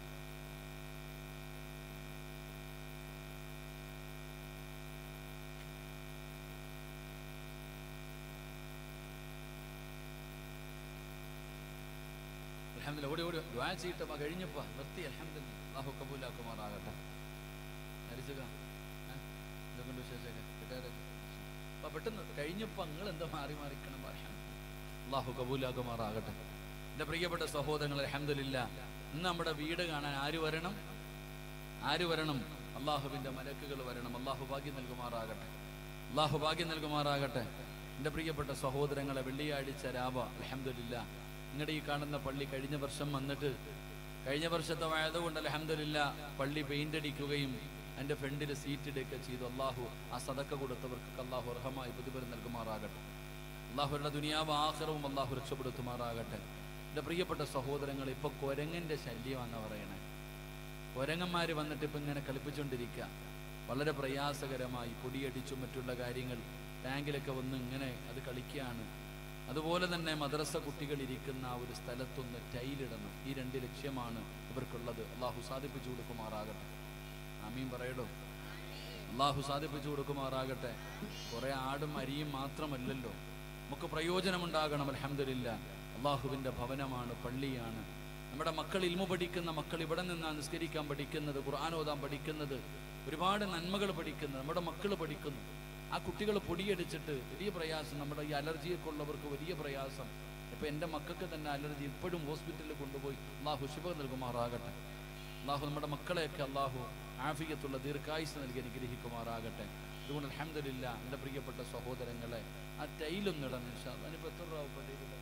അൽഹംദുലില്ലാ ഓടി ഓടി ദുആ ചെയ്തിട്ട് വാ, കഴിഞ്ഞപ്പോ നിർത്തി അൽഹംദുലില്ലാ അല്ലാഹു കബൂലാക്കുമാറാകട്ടെ ഹരിസുക എന്തൊക്കെ വിശേഷമൊക്കെ കിട്ടാറൊക്കെ അപ്പൊ പെട്ടെന്ന് കഴിഞ്ഞപ്പോ നിങ്ങൾ എന്താ മാറി മാറിക്കണം പറയാം അള്ളാഹു കബൂലാക്കുമാറാകട്ടെ എന്റെ പ്രിയപ്പെട്ട സഹോദരങ്ങൾ അലഹമില്ല ഇന്ന് നമ്മുടെ വീട് കാണാൻ ആര് വരണം ആര് വരണം അള്ളാഹുവിന്റെ മലക്കുകൾ വരണം അള്ളാഹു ഭാഗ്യം നൽകുമാറാകട്ടെ അള്ളാഹു ഭാഗ്യം നൽകുമാറാകട്ടെ എന്റെ പ്രിയപ്പെട്ട സഹോദരങ്ങളെ വെള്ളിയാഴ്ച രാവ അലഹമില്ല നിങ്ങളുടെ ഈ കാണുന്ന പള്ളി കഴിഞ്ഞ വർഷം വന്നിട്ട് കഴിഞ്ഞ വർഷത്തെ ആയതുകൊണ്ട് അലഹമില്ല പള്ളി പെയിന്റ് അടിക്കുകയും എൻ്റെ ഫ്രണ്ടിൽ സീറ്റ് ഇടുകയൊക്കെ ചെയ്തു അള്ളാഹു ആ സതക്ക കൊടുത്തവർക്ക് അള്ളാഹു അർഹമായി പ്രതിഫലം നൽകുമാറാകട്ടെ അള്ളാഹുരുടെ ദുനിയാവ് ആഹ്റവും അള്ളാഹു രക്ഷപ്പെടുത്തുമാറാകട്ടെ എൻ്റെ പ്രിയപ്പെട്ട സഹോദരങ്ങൾ ഇപ്പൊ കൊരങ്ങന്റെ ശല്യമാണെന്ന് പറയണേ കൊരങ്ങന്മാര് വന്നിട്ട് ഇപ്പൊ ഇങ്ങനെ കളിപ്പിച്ചുകൊണ്ടിരിക്കുക വളരെ പ്രയാസകരമായി പൊടിയടിച്ചും മറ്റുള്ള കാര്യങ്ങൾ ടാങ്കിലൊക്കെ വന്ന് ഇങ്ങനെ അത് കളിക്കുകയാണ് അതുപോലെ തന്നെ മദ്രസ കുട്ടികൾ ഇരിക്കുന്ന ആ ഒരു സ്ഥലത്തൊന്ന് ടൈലിടണം ഈ രണ്ട് ലക്ഷ്യമാണ് ഇവർക്കുള്ളത് അള്ളാഹു സാധിപ്പിച്ചു കൊടുക്കുമാറാകട്ടെ ആമീൻ പറയടോ അള്ളാഹു സാധിപ്പിച്ചു കൊടുക്കുമാറാകട്ടെ കുറെ ആടും അരിയും മാത്രമല്ലല്ലോ നമുക്ക് പ്രയോജനമുണ്ടാകണം അലഹമില്ല അള്ളാഹുവിന്റെ ഭവനമാണ് പള്ളിയാണ് നമ്മുടെ മക്കൾ ഇൽമു പഠിക്കുന്ന മക്കൾ ഇവിടെ നിന്നാണ് നിസ്കരിക്കാൻ പഠിക്കുന്നത് ഖുർആൻ ഓതാൻ പഠിക്കുന്നത് ഒരുപാട് നന്മകൾ പഠിക്കുന്നത് നമ്മുടെ മക്കൾ പഠിക്കുന്നു ആ കുട്ടികൾ പൊടിയടിച്ചിട്ട് വലിയ പ്രയാസം നമ്മുടെ ഈ അലർജിയൊക്കെ ഉള്ളവർക്ക് വലിയ പ്രയാസം ഇപ്പൊ എൻ്റെ മക്കൾക്ക് തന്നെ അലർജി ഇപ്പോഴും ഹോസ്പിറ്റലിൽ കൊണ്ടുപോയി അള്ളാഹു ശുഭ നൽകുമാറാകട്ടെ അള്ളാഹു നമ്മുടെ മക്കളെയൊക്കെ അള്ളാഹു ആഫിയത്തുള്ള ദീർഘായുസ് നൽകി അനുഗ്രഹിക്കുമാറാകട്ടെ അതുകൊണ്ട് അലഹമില്ല എൻ്റെ പ്രിയപ്പെട്ട സഹോദരങ്ങളെ ആ ടൈലൊന്നും ഇടണം ഇൻഷാ അല്ലാ. അതിനിപ്പോ എത്ര രൂപ ഇപ്പൊ ടൈലിന്?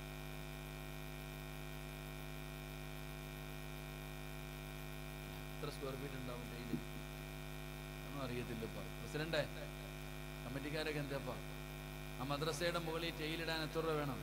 എത്ര സ്ക്വയർ ഫീറ്റ് ഉണ്ടാവും ടൈല് ഒന്നും അറിയത്തില്ല ഇപ്പൊ പ്രസിഡന്റെ കമ്മിറ്റിക്കാരൊക്കെ എന്താപ്പാ ആ മദ്രസയുടെ മുകളിൽ ടൈലിടാൻ എത്ര രൂപ വേണം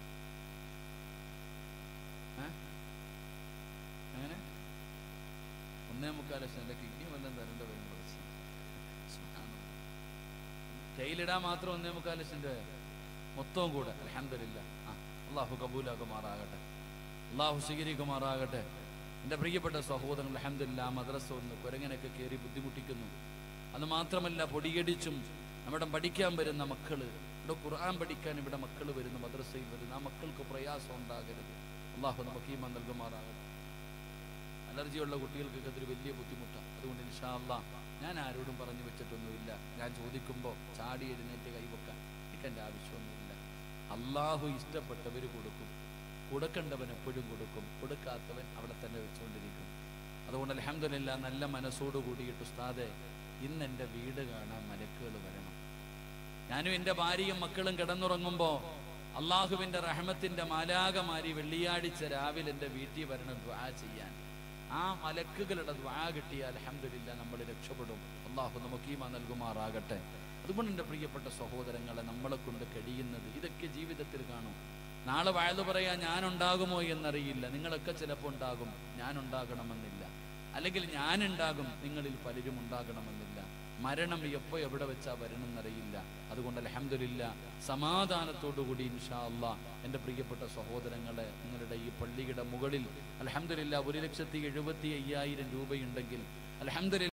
ഏ? എങ്ങനെ ഒന്നേ മുക്കാൽ ലക്ഷം എൻ്റെ കിഡ്നി വല്ലതും തരേണ്ട വരും കുറച്ച് സുബ്ഹാനല്ലാഹ്. ടൈലിടാൻ മാത്രം ഒന്നേ മുക്കാൽ ലക്ഷം രൂപ മൊത്തവും കൂടെ അലഹമില്ല ആ അള്ളാഹു കബൂലാക്കുമാറാകട്ടെ അള്ളാഹു സ്വീകരിക്കുമാറാകട്ടെ എൻ്റെ പ്രിയപ്പെട്ട സഹോദരൻ അലഹമില്ല മദ്രസ ഒന്ന് കുരങ്ങനൊക്കെ കയറി ബുദ്ധിമുട്ടിക്കുന്നു അത് മാത്രമല്ല പൊടിയടിച്ചും നമ്മുടെ പഠിക്കാൻ വരുന്ന മക്കള് ഇവിടെ ഖുർആൻ പഠിക്കാൻ ഇവിടെ മക്കൾ വരുന്ന മദ്രസയിൽ വരുന്ന ആ മക്കൾക്ക് പ്രയാസം ഉണ്ടാകരുത് അള്ളാഹു നമുക്ക് ഈ നൽകുമാറാകട്ടെ അലർജിയുള്ള കുട്ടികൾക്കൊക്കെ അതൊരു വലിയ ബുദ്ധിമുട്ടാണ് അതുകൊണ്ട് ഇൻഷാ അല്ലാ ഞാൻ ആരോടും പറഞ്ഞു വെച്ചിട്ടൊന്നുമില്ല ഞാൻ ചോദിക്കുമ്പോൾ ചാടി എഴുന്നേറ്റ് കൈവെക്കാൻ എനിക്ക് എൻ്റെ ആവശ്യമൊന്നുമില്ല അള്ളാഹു ഇഷ്ടപ്പെട്ടവർ കൊടുക്കും കൊടുക്കേണ്ടവൻ എപ്പോഴും കൊടുക്കും കൊടുക്കാത്തവൻ അവിടെ തന്നെ വെച്ചുകൊണ്ടിരിക്കും അതുകൊണ്ട് അലഹമില്ല നല്ല മനസ്സോട് കൂടിയിട്ട് ഉസ്താദെ ഇന്ന് എൻ്റെ വീട് കാണാൻ മലക്കുകൾ വരണം ഞാനും എൻ്റെ ഭാര്യയും മക്കളും കിടന്നുറങ്ങുമ്പോൾ അള്ളാഹുവിൻ്റെ റഹമത്തിൻ്റെ മാലാകമാരി വെള്ളിയാഴ്ച രാവിലെ എൻ്റെ വീട്ടിൽ വരണം ദ്വാ ചെയ്യാൻ ആ മലക്കുകളുടെ ദ്വാ കിട്ടിയ അലഹമില്ല നമ്മൾ രക്ഷപ്പെടും അള്ളാഹു നമുക്ക് ഈ നൽകുമാറാകട്ടെ അതുകൊണ്ട് എൻ്റെ പ്രിയപ്പെട്ട സഹോദരങ്ങളെ നമ്മളെ കൊണ്ട് കഴിയുന്നത് ഇതൊക്കെ ജീവിതത്തിൽ കാണും നാളെ വയത് പറയാൻ ഞാൻ ഉണ്ടാകുമോ എന്നറിയില്ല നിങ്ങളൊക്കെ ചിലപ്പോൾ ഉണ്ടാകും ഞാൻ ഉണ്ടാകണമെന്നില്ല അല്ലെങ്കിൽ ഞാൻ ഉണ്ടാകും നിങ്ങളിൽ പലരും ഉണ്ടാകണമെന്നില്ല മരണം എപ്പോ എവിടെ വെച്ചാ വരണമെന്നറിയില്ല അതുകൊണ്ട് അലഹമില്ല സമാധാനത്തോടുകൂടി ഇൻഷാ അല്ലാ എൻ്റെ പ്രിയപ്പെട്ട സഹോദരങ്ങളെ നിങ്ങളുടെ ഈ പള്ളിയുടെ മുകളിൽ അലഹമില്ല ഒരു ലക്ഷത്തി എഴുപത്തി അയ്യായിരം രൂപയുണ്ടെങ്കിൽ അലഹമില്ല